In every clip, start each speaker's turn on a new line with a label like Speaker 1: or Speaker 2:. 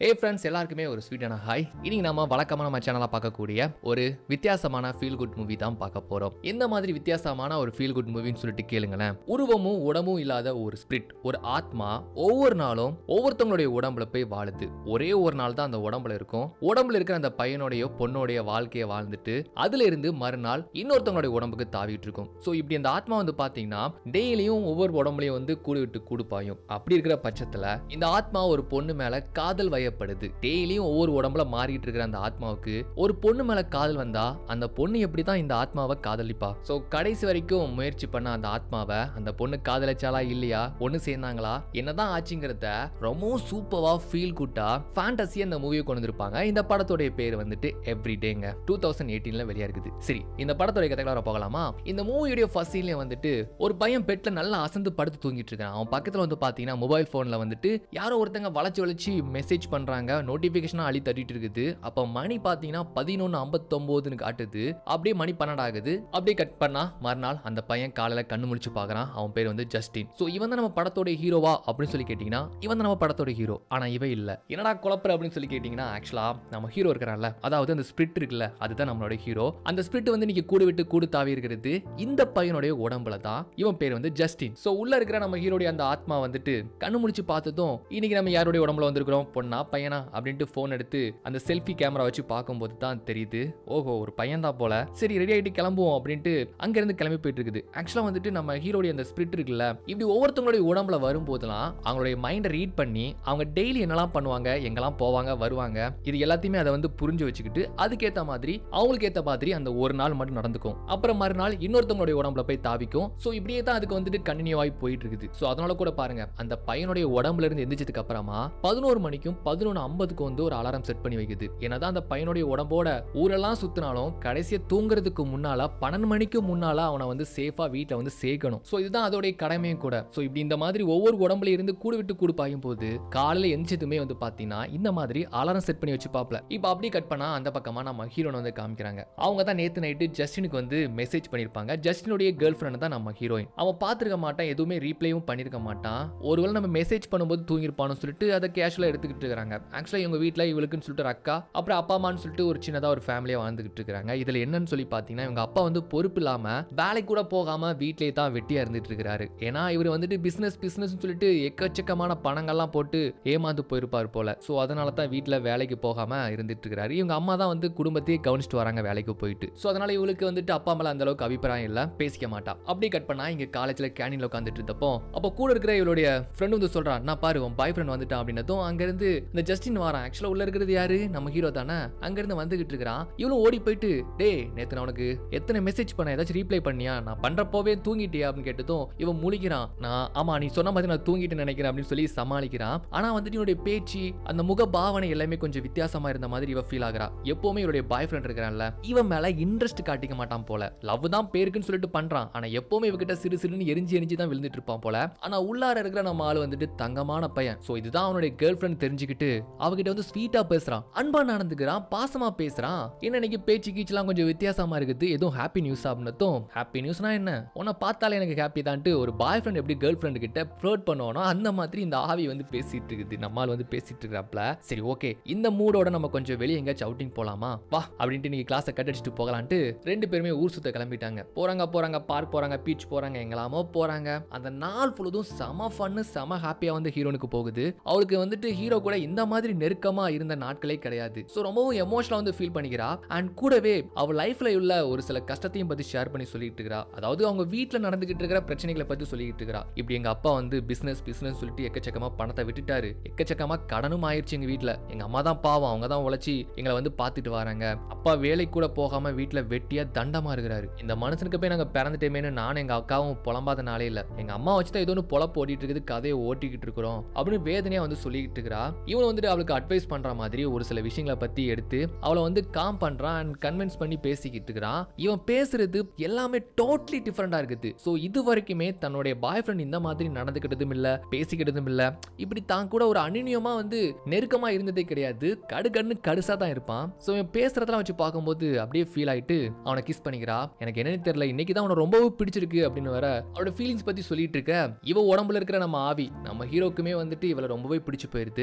Speaker 1: ஏ friends எல்லாருக்குமே ஒரு ஸ்வீட்டான ஹாய் இன்னைக்கு நம்ம வழக்கமான நம்ம சேனலாக பார்க்கக்கூடிய ஒரு வித்தியாசமான ஃபீல் குட் மூவி தான் பார்க்க போறோம் இந்த மாதிரி வித்தியாசமான ஒரு ஃபீல் குட் மூவின்னு சொல்லிட்டு கேளுங்களேன் உருவமும் உடம்பும் இல்லாத ஒரு ஸ்பிரிட் ஒரு ஆத்மா ஒவ்வொரு நாளும் ஒவ்வொருத்தவங்களுடைய உடம்புல போய் வாழுது ஒரே ஒரு நாள் தான் அந்த உடம்புல இருக்கும் உடம்புல இருக்கிற அந்த பையனுடைய பொண்ணுடைய வாழ்க்கையை வாழ்ந்துட்டு அதுல இருந்து மறுநாள் இன்னொருத்தவங்களுடைய உடம்புக்கு தாவிட்டு இருக்கும் ஸோ இப்படி அந்த ஆத்மா வந்து பாத்தீங்கன்னா டெய்லியும் ஒவ்வொரு உடம்புலையும் வந்து கூடு விட்டு கூடு பாயும் அப்படி இருக்கிற பட்சத்துல இந்த ஆத்மா ஒரு பொண்ணு மேல காதல் வயப்படுது டெய்லியும் ஒவ்வொரு உடம்புல மாறிட்டு இருக்கிற அந்த ஆத்மாவுக்கு ஒரு பொண்ணு மேல காதல் வந்தா அந்த பொண்ணு எப்படி தான் இந்த ஆத்மாவை காதலிப்பா ஸோ கடைசி வரைக்கும் முயற்சி பண்ண அந்த ஆத்மாவை அந்த பொண்ணு காதலிச்சாலா இல்லையா ஒண்ணு சேர்ந்தாங்களா என்னதான் ஆச்சுங்கிறத ரொம்பவும் சூப்பரா ஃபீல் குட்டா ஃபேண்டசி அந்த மூவியை கொண்டு வந்திருப்பாங்க இந்த படத்தோடைய பேர் வந்துட்டு எவ்ரி டேங்க டூ தௌசண்ட் எயிட்டீன்ல வெளியா இருக்குது சரி இந்த படத்தோடைய கதைகளை போகலாமா இந்த மூவியுடைய ஃபர்ஸ்ட் சீன்ல வந்துட்டு ஒரு பையன் பெட்ல நல்லா அசந்து படுத்து தூங்கிட்டு இருக்கான் அவன் பக்கத்துல வந்து பாத்தீங்கன்னா மொபைல் போன்ல வந்துட்டு யாரோ ஒருத்தங்க வளைச்சு வளைச்சு மெசேஜ் பண்றாங்க நோட்டிபிகேஷனா அழி தட்டிட்டு இருக்குது அப்ப மணி பாத்தீங்கன்னா பதினொன்னு ஐம்பத்தொன்பதுன்னு காட்டுது அப்படியே மணி பன்னெண்டு ஆகுது அப்படியே கட் பண்ணா மறுநாள் அந்த பையன் காலையில கண்ணு முழிச்சு பாக்குறான் அவன் பேர் வந்து ஜஸ்டின் சோ இவன் தான் நம்ம படத்தோட ஹீரோவா அப்படின்னு சொல்லி கேட்டீங்கன்னா இவன் தான் நம்ம படத்தோட ஹீரோ ஆனா இவ இல்ல என்னடா குழப்பற அப்படின்னு சொல்லி கேட்டீங்கன்னா ஆக்சுவலா நம்ம ஹீரோ இருக்கிறான்ல அதாவது அந்த ஸ்பிரிட் இருக்குல்ல அதுதான் நம்மளோட ஹீரோ அந்த ஸ்பிரிட் வந்து இன்னைக்கு கூடு விட்டு கூடு தாவி இருக்கிறது இந்த பையனுடைய உடம்புல தான் இவன் பேர் வந்து ஜஸ்டின் சோ உள்ள இருக்கிற நம்ம ஹீரோடைய அந்த ஆத்மா வந்துட்டு கண்ணு முடிச்சு பார்த்ததும் இன்னைக்கு நம்ம யாருடைய உடம்புல வந்திருக்கிறோம் பொண்ணா பையனா அப்படின்ட்டு போன் எடுத்து அந்த செல்ஃபி கேமரா வச்சு பார்க்கும்போது தான் தெரியுது ஓஹோ ஒரு பையன் தான் போல சரி ரெடி ஆயிட்டு கிளம்புவோம் அப்படின்ட்டு அங்க இருந்து கிளம்பி போயிட்டு இருக்குது ஆக்சுவலா வந்துட்டு நம்ம ஹீரோடைய அந்த ஸ்பிரிட் இருக்குல்ல இப்படி ஒவ்வொருத்தவங்களுடைய உடம்புல வரும்போதெல்லாம் அவங்களுடைய மைண்டை ரீட் பண்ணி அவங்க டெய்லி என்னெல்லாம் பண்ணுவாங்க எங்கெல்லாம் போவாங்க வருவாங்க இது எல்லாத்தையுமே அதை வந்து புரிஞ்சு வச்சுக்கிட்டு அதுக்கேத்த மாதிரி அவங்களுக்கு ஏத்த மாதிரி அந்த ஒரு நாள் மட்டும் நடந்துக்கும் அப்புறம் மறுநாள் இன்னொருத்தவங்களுடைய உடம்புல போய் தாவிக்கும் சோ இப்படியே தான் அதுக்கு வந்துட்டு கண்டினியூ ஆகி போயிட்டு இருக்குது சோ அதனால கூட பாருங்க அந்த பையனுடைய உடம்புல இருந்து எந்திரிச்சதுக்கு அப்புறமா பதினோரு மணிக்கும் பதினொன்று ஐம்பதுக்கு வந்து ஒரு அலாரம் செட் பண்ணி வைக்குது என்னதான் அந்த பையனுடைய உடம்போட ஊரெல்லாம் சுத்தினாலும் கடைசியா தூங்குறதுக்கு முன்னால பன்னெண்டு மணிக்கு முன்னால அவனை வந்து சேஃபா வீட்டில் வந்து சேர்க்கணும் சோ இதுதான் அதோடைய கடமையும் கூட சோ இப்படி இந்த மாதிரி ஒவ்வொரு உடம்புல இருந்து கூடு விட்டு கூடு பாயும் போது காலையில எந்திரிச்சதுமே வந்து பாத்தீங்கன்னா இந்த மாதிரி அலாரம் செட் பண்ணி வச்சு பாப்பல இப்போ அப்படியே கட் பண்ணா அந்த பக்கமா நம்ம ஹீரோனை வந்து காமிக்கிறாங்க அவங்க தான் நேத்து நைட்டு ஜஸ்டினுக்கு வந்து மெசேஜ் பண்ணிருப்பாங்க ஜஸ்டினுடைய கேர்ள் ஃப்ரெண்ட் தான் நம்ம ஹீரோயின் அவன் பார்த்திருக்க மாட்டான் எதுவுமே ரீப்ளேவும் பண்ணிருக்க மாட்டான் ஒருவேளை நம்ம மெசேஜ் பண்ணும்போது தூங்கிருப்பான்னு சொல்லிட்டு அதை கேஷுவலா எடுத்துக்கிட்டு இருக்காங்க ஆக்சுவலா இவங்க வீட்ல இவளுக்குன்னு சொல்லிட்டு ஒரு அக்கா அப்புறம் அப்பா அம்மான்னு சொல்லிட்டு ஒரு சின்னதா ஒரு ஃபேமிலியா வாழ்ந்துகிட்டு இருக்காங்க இதுல என்னன்னு சொல்லி பாத்தீங்கன்னா இவங்க அப்பா வந்து பொறுப்பு இல்லாம வேலைக்கு கூட போகாம வீட்லயே தான் வெட்டியா இருந்துட்டு இருக்காரு ஏன்னா இவர் வந்துட்டு பிசினஸ் பிசினஸ் சொல்லிட்டு எக்கச்சக்கமான பணங்கள்லாம் போட்டு ஏமாந்து போயிருப்பார் போல சோ அதனால தான் வீட்ல வேலைக்கு போகாம இருந்துட்டு இருக்காரு இவங்க அம்மா தான் வந்து குடும்பத்தையே கவனிச்சிட்டு வராங்க வேலைக்கு போயிட்டு சோ அதனால இவளுக்கு வந்துட்டு அப்பா மேல அந்த அளவுக்கு அபிப்பிராயம் இல்ல பேசிக்க மாட்டா அப்படி கட் பண்ணா இங்க காலேஜ்ல கேண்டீன்ல உட்காந்துட்டு இருந்தப்போ அப்போ கூட இருக்கிற இவளுடைய ஃப்ரெண்ட் வந்து சொல்றான் நான் பாரு உன் பாய் ஃப்ரெண்ட் வந்துட்டான் அப்படின்னதும் அங்க இருந்து இந்த ஜஸ்டின் வரான் ஆக்சுவலா உள்ள இருக்கிறது யாரு நம்ம ஹீரோ தானே அங்க இருந்து வந்துகிட்டு இருக்கிறான் இவளும் ஓடி போயிட்டு டேய் நேத்து நான் உனக்கு எத்தனை மெசேஜ் பண்ண ஏதாச்சும் ரீப்ளை பண்ணியா நான் பண்றப்போவே தூங்கிட்டியா அப்படின்னு கேட்டதும் இவன் முழிக்கிறான் நான் ஆமா நீ சொன்ன மாதிரி நான் தூங்கிட்டு நினைக்கிறேன் அப்படின்னு சொல்லி சமாளிக்கிறான் ஆனா வந்துட்டு இவனுடைய பேச்சு அந்த முக பாவனை எல்லாமே கொஞ்சம் வித்தியாசமா இருந்த மாதிரி இவ ஃபீல் ஆகுறா எப்பவுமே இவருடைய பாய் ஃப்ரெண்ட் இருக்கிறான்ல இவன் மேல இன்ட்ரெஸ்ட் காட்டிக்க மாட்டான் போல லவ் தான் பேருக்குன்னு சொல்லிட்டு பண்றான் ஆனா எப்பவுமே இவகிட்ட சிறு சிறுன்னு எரிஞ்சு எரிஞ்சு தான் விழுந்துட்டு இருப்பான் போல ஆனா உள்ளார இருக்கிற நம்ம ஆளு வந்துட்டு தங்கமான பையன் சோ இதுதான் அவனுடைய கேர்ள் ஃப்ரெண்ட் தெரிஞ்சுக்கிட்டு அவகிட்ட வந்து ஸ்வீட்டா பேசுறான் அன்பா நடந்துக்கிறான் பாசமா பேசுறான் என்ன இன்னைக்கு பேச்சு கீச்சுலாம் கொஞ்சம் வித்தியாசமா இருக்குது எதுவும் ஹாப்பி நியூஸ் அப்படின்னதும் ஹாப்பி நியூஸ்னா என்ன உன்னை பார்த்தாலே எனக்கு ஹாப்பி தான்ட்டு ஒரு பாய் ஃப்ரெண்ட் எப்படி கேர்ள் ஃப்ரெண்ட் கிட்ட ஃப்ளோட் பண்ணுவானோ அந்த மாதிரி இந்த ஆவி வந்து பேசிட்டு இருக்குது நம்மால் வந்து பேசிட்டு இருக்கிறாப்ல சரி ஓகே இந்த மூடோட நம்ம கொஞ்சம் வெளியே எங்கேயாச்சும் அவுட்டிங் போலாமா வா அப்படின்ட்டு நீங்க கிளாஸை கட் அடிச்சுட்டு போகலான்ட்டு ரெண்டு பேருமே ஊர் சுத்த கிளம்பிட்டாங்க போறாங்க போறாங்க பார்க் போறாங்க பீச் போறாங்க எங்கெல்லாமோ போறாங்க அந்த நாள் ஃபுல்லதும் செம ஃபன்னு செம ஹாப்பியா வந்து ஹீரோனுக்கு போகுது அவளுக்கு வந்துட்டு ஹீரோ கூட இந்த மாதிரி நெருக்கமா இருந்த நாட்களே கிடையாது ஸோ ரொம்பவும் எமோஷனலா வந்து ஃபீல் பண்ணிக்கிறா அண்ட் கூடவே அவள் லைஃப்ல உள்ள ஒரு சில கஷ்டத்தையும் பத்தி ஷேர் பண்ணி சொல்லிட்டு இருக்கிறா அதாவது அவங்க வீட்டில் நடந்துகிட்டு இருக்கிற பிரச்சனைகளை பத்தி சொல்லிட்டு இருக்கிறா இப்படி எங்க அப்பா வந்து பிசினஸ் பிசினஸ் சொல்லிட்டு எக்கச்சக்கமா பணத்தை விட்டுட்டாரு எக்கச்சக்கமா கடனும் ஆயிடுச்சு எங்க வீட்ல எங்க அம்மா தான் பாவம் அவங்க தான் உழைச்சி எங்களை வந்து பார்த்துட்டு வராங்க அப்பா வேலைக்கு கூட போகாம வீட்ல வெட்டியா தண்டமா இருக்கிறாரு இந்த மனுஷனுக்கு போய் நாங்க பிறந்துட்டேமேனு நானும் எங்க அக்காவும் புலம்பாத நாளே இல்ல எங்க அம்மா வச்சு தான் ஏதோ ஒன்று பொழப்பு ஓட்டிட்டு இருக்குது கதையை ஓட்டிக்கிட்டு இருக்கிறோம் அப்படின்னு வேதனையா வந்து சொல்லிக்கிட்டு இருக்கிறா இவன் வந்துட்டு அவளுக்கு அட்வைஸ் பண்ற மாதிரி ஒரு சில விஷயங்களை பத்தி எடுத்து அவளை வந்து காம் பண்றான் அண்ட் கன்வின்ஸ் பண்ணி பேசிக்கிட்டு இருக்கிறான் இவன் பேசுறது எல்லாமே டோட்டலி டிஃப்ரெண்டா இருக்குது ஸோ இது வரைக்குமே தன்னுடைய பாய் ஃப்ரெண்ட் இந்த மாதிரி நடந்துக்கிட்டதும் இல்ல பேசிக்கிட்டதும் இல்ல இப்படி தான் கூட ஒரு அனுநியமா வந்து நெருக்கமா இருந்ததே கிடையாது கடுகன்னு கடுசா தான் இருப்பான் ஸோ இவன் பேசுறதெல்லாம் வச்சு பார்க்கும்போது அப்படியே ஃபீல் ஆயிட்டு அவனை கிஸ் பண்ணிக்கிறா எனக்கு என்னன்னு தெரியல இன்னைக்கு தான் அவனை ரொம்பவே பிடிச்சிருக்கு அப்படின்னு வர அவளோட ஃபீலிங்ஸ் பத்தி சொல்லிட்டு இருக்க இவ உடம்புல இருக்கிற நம்ம ஆவி நம்ம ஹீரோக்குமே வந்துட்டு இவளை ரொம்பவே பிடிச்சு போயிருது இப்படி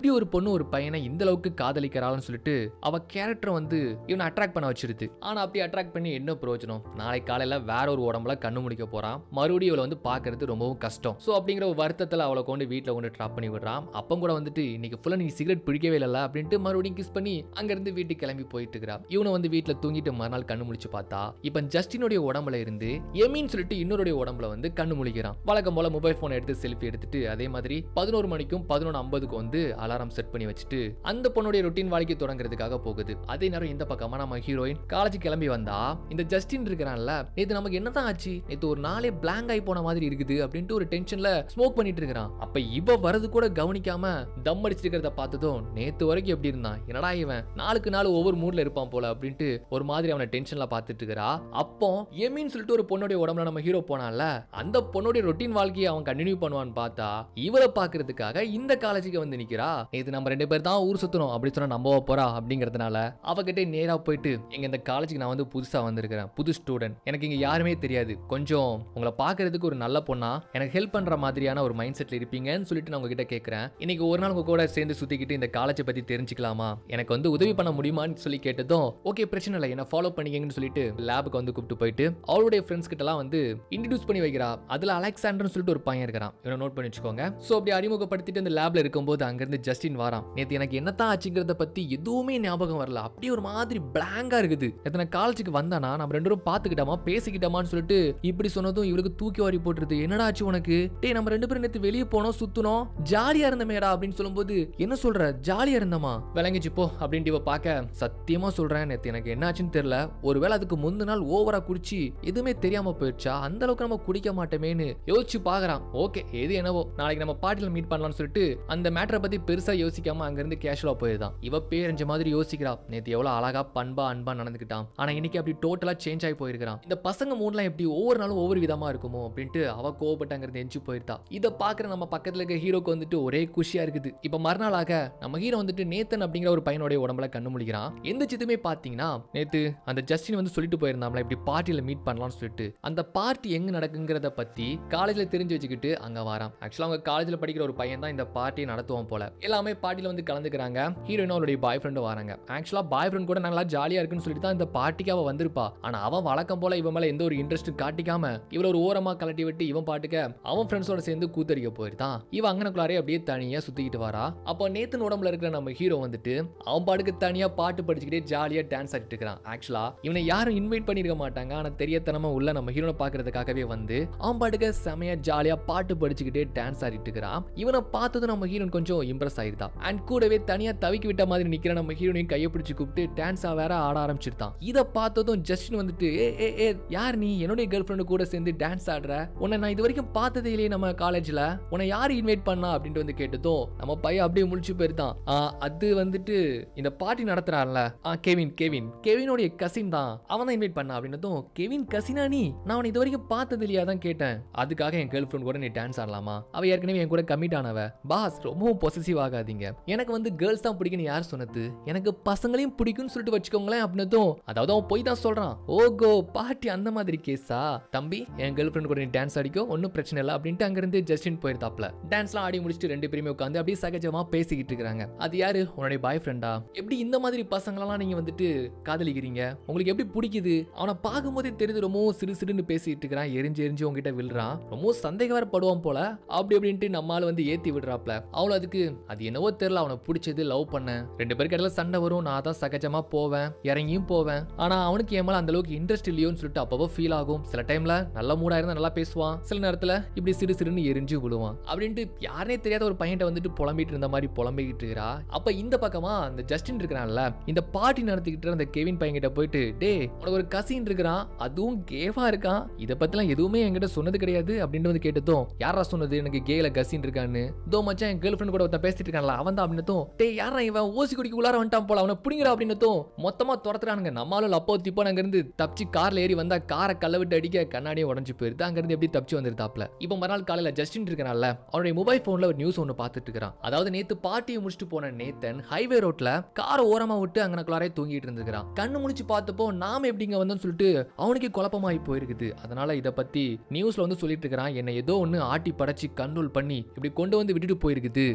Speaker 1: எப்படி ஒரு பொண்ணு ஒரு பையனை இந்த அளவுக்கு காதலிக்கிறாள்னு சொல்லிட்டு அவ கேரக்டர் வந்து இவனை அட்ராக்ட் பண்ண வச்சிருது ஆனா அப்படி அட்ராக்ட் பண்ணி என்ன பிரயோஜனம் நாளை காலையில வேற ஒரு உடம்புல கண்ணு முடிக்க போறான் மறுபடியும் இவளை வந்து பாக்குறது ரொம்பவும் கஷ்டம் சோ அப்படிங்கிற ஒரு வருத்தத்துல அவளை கொண்டு வீட்ல கொண்டு ட்ராப் பண்ணி விடுறான் அப்பம் கூட வந்துட்டு இன்னைக்கு ஃபுல்லா நீ சிகரெட் பிடிக்கவே இல்லைல்ல அப்படின்ட்டு மறுபடியும் கிஸ் பண்ணி அங்க இருந்து வீட்டுக்கு கிளம்பி போயிட்டு இருக்கிறா இவனை வந்து வீட்ல தூங்கிட்டு மறுநாள் கண்ணு முழிச்சு பார்த்தா இப்ப ஜஸ்டினுடைய உடம்புல இருந்து எமின்னு சொல்லிட்டு இன்னொருடைய உடம்புல வந்து கண்ணு முழிக்கிறான் வழக்கம் போல மொபைல் போன் எடுத்து செல்ஃபி எடுத்துட்டு அதே மாதிரி பதினோரு மணிக்கும் பதினொன்று ஐம்பதுக்கு வந்து அலாரம் செட் பண்ணி வச்சுட்டு அந்த பொண்ணுடைய ரொட்டீன் வாழ்க்கை தொடங்குறதுக்காக போகுது அதே நேரம் இந்த பக்கமா நம்ம ஹீரோயின் காலேஜ் கிளம்பி வந்தா இந்த ஜஸ்டின் இருக்கிறான்ல நேத்து நமக்கு என்னதான் ஆச்சு நேத்து ஒரு நாளே பிளாங்க் ஆகி போன மாதிரி இருக்குது அப்படின்ட்டு ஒரு டென்ஷன்ல ஸ்மோக் பண்ணிட்டு இருக்கிறான் அப்ப இவ வரது கூட கவனிக்காம தம் அடிச்சிட்டு இருக்கிறத பார்த்ததும் நேத்து வரைக்கும் எப்படி இருந்தான் என்னடா இவன் நாளுக்கு நாள் ஒவ்வொரு மூட்ல இருப்பான் போல அப்படின்ட்டு ஒரு மாதிரி அவனை டென்ஷன்ல பார்த்துட்டு இருக்கிறா அப்போ எமின்னு சொல்லிட்டு ஒரு பொண்ணுடைய உடம்புல நம்ம ஹீரோ போனான்ல அந்த பொண்ணுடைய ரொட்டீன் வாழ்க்கையை அவன் கண்டினியூ பண்ணுவான்னு பார்த்தா இவரை பாக்குறதுக்காக இந்த காலேஜுக்கு வந்து நிக்கிறா நேத்து நம்ம ரெண்டு பேர் தான் ஊர் சுத்தணும் அப்படி சொன்னா நம்பவ போறா அப்படிங்கறதுனால அவகிட்ட நேரா போயிட்டு எங்க இந்த காலேஜுக்கு நான் வந்து புதுசா வந்திருக்கிறேன் புது ஸ்டூடெண்ட் எனக்கு இங்க யாருமே தெரியாது கொஞ்சம் உங்களை பாக்குறதுக்கு ஒரு நல்ல பொண்ணா எனக்கு ஹெல்ப் பண்ற மாதிரியான ஒரு மைண்ட் செட்ல இருப்பீங்கன்னு சொல்லிட்டு நான் உங்ககிட்ட கேட்கிறேன் இன்னைக்கு ஒரு நாள் உங்க கூட சேர்ந்து சுத்திக்கிட்டு இந்த காலேஜை பத்தி தெரிஞ்சுக்கலாமா எனக்கு வந்து உதவி பண்ண முடியுமான்னு சொல்லி கேட்டதும் ஓகே பிரச்சனை இல்லை என்ன ஃபாலோ பண்ணிக்கங்கன்னு சொல்லிட்டு லேபுக்கு வந்து கூப்பிட்டு போயிட்டு அவளுடைய ஃப்ரெண்ட்ஸ் கிட்டலாம் வந்து இன்ட்ரடியூஸ் பண்ணி வைக்கிறா அதுல அலெக்சாண்டர்னு சொல்லிட்டு ஒரு பையன் இருக்கிறான் இவனை நோட் பண்ணி வச்சுக்கோங்க ஸோ அப்படி அறிமுகப்படுத்திட்டு அந்த லேப்ல இருக்கும்போது அங்கிருந்து ஜஸ்டின் வாரான் நேத்து எனக்கு என்னத்தான் ஆச்சுங்கிறத பத்தி எதுவுமே ஞாபகம் வரல அப்படியே ஒரு மாதிரி பிளாங்கா இருக்குது எத்தனை காலேஜுக்கு வந்தானா நம்ம ரெண்டு பேரும் பாத்துக்கிட்டோமா பேசிக்கிட்டோமான்னு சொல்லிட்டு இப்படி சொன்னதும் இவருக்கு தூக்கி வாரி போட்டுருது என்னடா ஆச்சு உனக்கு டேய் நம்ம ரெண்டு பேரும் நேத்து வெளியே போனோம் சுத்துனோம் ஜாலியா இருந்தமேடா அப்படின்னு சொல்லும்போது என்ன சொல்ற ஜாலியா இருந்தமா விளங்கிச்சு போ அப்படின்ட்டு இவ பார்க்க சத்தியமா சொல்றேன் நேத்து எனக்கு என்ன ஆச்சுன்னு தெரியல ஒருவேளை அதுக்கு முந்தின நாள் ஓவரா குடிச்சு எதுவுமே தெரியாம போயிடுச்சா அந்த அளவுக்கு நம்ம குடிக்க மாட்டோமேன்னு யோசிச்சு பாக்குறான் ஓகே எது என்னவோ நாளைக்கு நம்ம பாட்டில மீட் பண்ணலாம்னு சொல்லிட்டு அந்த மேட்டரை பத்தி பெருசா யோசிக்காம அங்கிருந்து கேஷுவலா போயிருந்தான் இவ பேரஞ்ச மாதிரி யோசிக்கிறா நேத்து எவ்வளவு அழகா பண்பா அன்பா நடந்துக்கிட்டான் ஆனா இன்னைக்கு அப்படி டோட்டலா சேஞ்ச் ஆகி போயிருக்கான் இந்த பசங்க மூணுலாம் எப்படி ஒவ்வொரு நாளும் ஒவ்வொரு விதமா இருக்குமோ அப்படின்ட்டு அவ கோவப்பட்டாங்கிறது எஞ்சி போயிருந்தா இதை பாக்குற நம்ம பக்கத்துல இருக்க ஹீரோக்கு வந்துட்டு ஒரே குஷியா இருக்குது இப்ப மறுநாளாக நம்ம ஹீரோ வந்துட்டு நேத்தன் அப்படிங்கிற ஒரு பையனுடைய உடம்புல கண்ணு முழிக்கிறான் எந்த சித்துமே பாத்தீங்கன்னா நேத்து அந்த ஜஸ்டின் வந்து சொல்லிட்டு போயிருந்தாம்ல இப்படி பார்ட்டியில மீட் பண்ணலாம்னு சொல்லிட்டு அந்த பார்ட்டி எங்க நடக்குங்கிறத பத்தி காலேஜ்ல தெரிஞ்சு வச்சுக்கிட்டு அங்க வரான் ஆக்சுவலா அவங்க காலேஜ்ல படிக்கிற ஒரு பையன் தான் இந்த பார்ட்டியை நடத்துவான் போல எல்லாமே பார்ட்டியில வந்து கலந்துக்கிறாங்க ஹீரோயின் அவளுடைய பாய் ஃப்ரெண்டும் வராங்க ஆக்சுவலா பாய் ஃப்ரெண்ட் கூட நல்லா ஜாலியா இருக்குன்னு சொல்லிட்டு தான் இந்த பார்ட்டிக்கு அவ வந்திருப்பா ஆனா அவன் வழக்கம் போல இவன் மேல எந்த ஒரு இன்ட்ரெஸ்ட் காட்டிக்காம இவள ஒரு ஓரமா கலட்டி விட்டு இவன் பாட்டுக்க அவன் ஃப்ரெண்ட்ஸோட சேர்ந்து கூத்தடிக்க போயிருந்தான் இவன் அங்கனக்குள்ளாரே அப்படியே தனியா சுத்திக்கிட்டு வரா அப்போ நேத்தன் உடம்புல இருக்கிற நம்ம ஹீரோ வந்துட்டு அவன் பாட்டுக்கு தனியா பாட்டு படிச்சுக்கிட்டே ஜாலியா டான்ஸ் ஆடிட்டு இருக்கிறான் ஆக்சுவலா இவனை யாரும் இன்வைட் பண்ணிருக்க மாட்டாங்க ஆனா தெரியத்தனமா உள்ள நம்ம ஹீரோனை பாக்குறதுக்காகவே வந்து அவன் பாட்டுக்கு செமையா ஜாலியா பாட்டு படிச்சுக்கிட்டே டான்ஸ் ஆடிட்டு இருக்கிறான் இவனை பார்த்ததும் நம்ம ஹீரோன் கொஞ்சம் இம்ப்ரெஸ் ஆயிருந்தான் அண்ட் கூடவே தனியா தவிக்கி விட்ட மாதிரி நிக்கிற நம்ம ஹீரோனையும் கையை பிடிச்சு கூப்பிட்டு டான்ஸா வேற ஆட ஆரம்பிச்சிருந்தான் இதை பார்த்ததும் ஜஸ்டின் வந்துட்டு ஏ ஏ ஏ யார் நீ என்னுடைய கேர்ள் ஃப்ரெண்டு கூட சேர்ந்து டான்ஸ் ஆடுற உன்னை நான் இது வரைக்கும் பார்த்ததே இல்லையே நம்ம காலேஜ்ல உன்னை யார் இன்வைட் பண்ணா அப்படின்ட்டு வந்து கேட்டதும் நம்ம பையன் அப்படியே முழிச்சு போயிருந்தான் "ஆ, அது வந்துட்டு இந்த பார்ட்டி நடத்துறான்ல ஆ கெவின் கெவின் கெவினோடைய கசின் தான் அவன் தான் இன்வைட் பண்ணா அப்படின்னதும் கெவின் கசினா நீ நான் அவனை இது வரைக்கும் பார்த்தது இல்லையா தான் கேட்டேன் அதுக்காக என் கேர்ள் ஃப்ரெண்ட் கூட நீ டான்ஸ் ஆடலாமா அவ ஏற்கனவே என் கூட கமிட் ஆனவ பாஸ் ரொம்பவும் பொசசிவ் ஆகாதீங்க எனக்கு வந்து கேர்ள்ஸ் தான் பிடிக்கும்னு யார் சொன்னது எனக்கு பசங்களையும் பிடிக்கும்னு சொல்லிட்டு வச்சுக்கோங்களேன் அப்படின்னதும் அதாவது அவன் போய் தான் சொல்றான் ஓகோ பார்ட்டி அந்த மாதிரி கேஸா தம்பி என் கேர்ள் ஃப்ரெண்ட் கூட நீ டான்ஸ் ஆடிக்கோ ஒன்றும் பிரச்சனை இல்லை அப்படின்ட்டு அங்கிருந்து ஜஸ்டின் போயிருந்தாப்ல டான்ஸ்லாம் ஆடி முடிச்சுட்டு ரெண்டு பேருமே உட்காந்து அப்படியே சகஜமா பேசிக்கிட்டு இருக்காங்க அது யாரு உன்னுடைய பாய் ஃப்ரெண்டா எப்படி இந்த மாதிரி பசங்களெல்லாம் நீங்க வந்துட்டு காதலிக்கிறீங்க உங்களுக்கு எப்படி பிடிக்குது அவனை பார்க்கும்போதே தெரியுது ரொம்பவும் சிறு சிறுன்னு பேசிட்டு இருக்கிறான் எரிஞ்சு எரிஞ்சு உங்ககிட்ட விழுறான் ரொம்பவும் சந்தேகம் வேற படுவான் போல அப்படி அப்படின்ட்டு நம்மால வந்து ஏத்தி விடுறாப்ல அவள அதுக்கு அது என்னவோ தெரியல அவனை பிடிச்சது லவ் பண்ண ரெண்டு பேருக்கு இடையில சண்டை வரும் நான் தான் சகஜமா போவேன் இறங்கியும் போவேன் ஆனா அவனுக்கு என் மேல அந்த அளவுக்கு இன்ட்ரெஸ்ட் இல்லையோன்னு சொல்லிட்டு அப்பப்போ ஃபீல் ஆகும் சில டைம்ல நல்ல மூடா இருந்தா நல்லா பேசுவான் சில நேரத்துல இப்படி சிறு சிறுன்னு எரிஞ்சு விழுவான் அப்படின்ட்டு யாருனே தெரியாத ஒரு பையன்ட்ட வந்துட்டு புலம்பிட்டு இருந்த மாதிரி புலம்பிக்கிட்டு இருக்கிறா அப்ப இந்த பக்கமா அந்த ஜஸ்டின் இருக்கிறான்ல இந்த பார்ட்டி நடத்திக்கிட்டு இருந்த கெவின் பையன் கிட்ட போயிட்டு டே உனக்கு ஒரு கசின் இருக்கிறான் அதுவும் கேவா இருக்கான் இத பத்திலாம் எதுவுமே என்கிட்ட சொன்னது கிடையாது அப்படின்னு வந்து கேட்டதும் யாரா சொன்னது எனக்கு கேல கசின் இருக்கான்னு தோ மச்சான் என் கேர்ள் ஃப்ரெண்ட் கூட ஒருத்தன் பேசிட்டு இருக்கான்ல அவன் தான் அப்படின்னதும் டே யாரா இவன் ஓசி குடிக்க உள்ளார வந்துட்டான் போல அவனை புடிங்கடா அப்படின்னதும் மொத்தமா துரத்துறானுங்க நம்மளால லப்போ திப்போ அங்க இருந்து தப்பிச்சு கார்ல ஏறி வந்தா காரை கல்ல விட்டு அடிக்க கண்ணாடியே உடஞ்சு போயிருது அங்க இருந்து எப்படி தப்பிச்சு வந்திருந்தாப்ல இப்போ மறுநாள் காலையில ஜஸ்டின் இருக்கனால அவனுடைய மொபைல் போன்ல ஒரு நியூஸ் ஒன்னு பார்த்துட்டு இருக்கிறான் அதாவது நேத்து பார்ட்டியை முடிச்சுட்டு போன நேத்தன் ஹைவே ரோட்ல காரை ஓரமா விட்டு அங்கனக்குள்ளாரே தூங்கிட்டு இருந்திருக்கான் கண்ணு முழிச்சு பார்த்தப்போ நாம எப்படிங்க வந்தோம்னு சொல்லிட்டு அவனுக்கு குழப்பமாயி போயிருக்குது அதனால இத பத்தி நியூஸ்ல வந்து சொல்லிட்டு இருக்கிறான் என்னை ஏதோ ஒண்ணு ஆட்டி படைச்சு கண்ட்ரோல் பண்ணி இப்படி கொண்டு வந்து விட்டுட்டு போயிருக்குது இது ஏதோ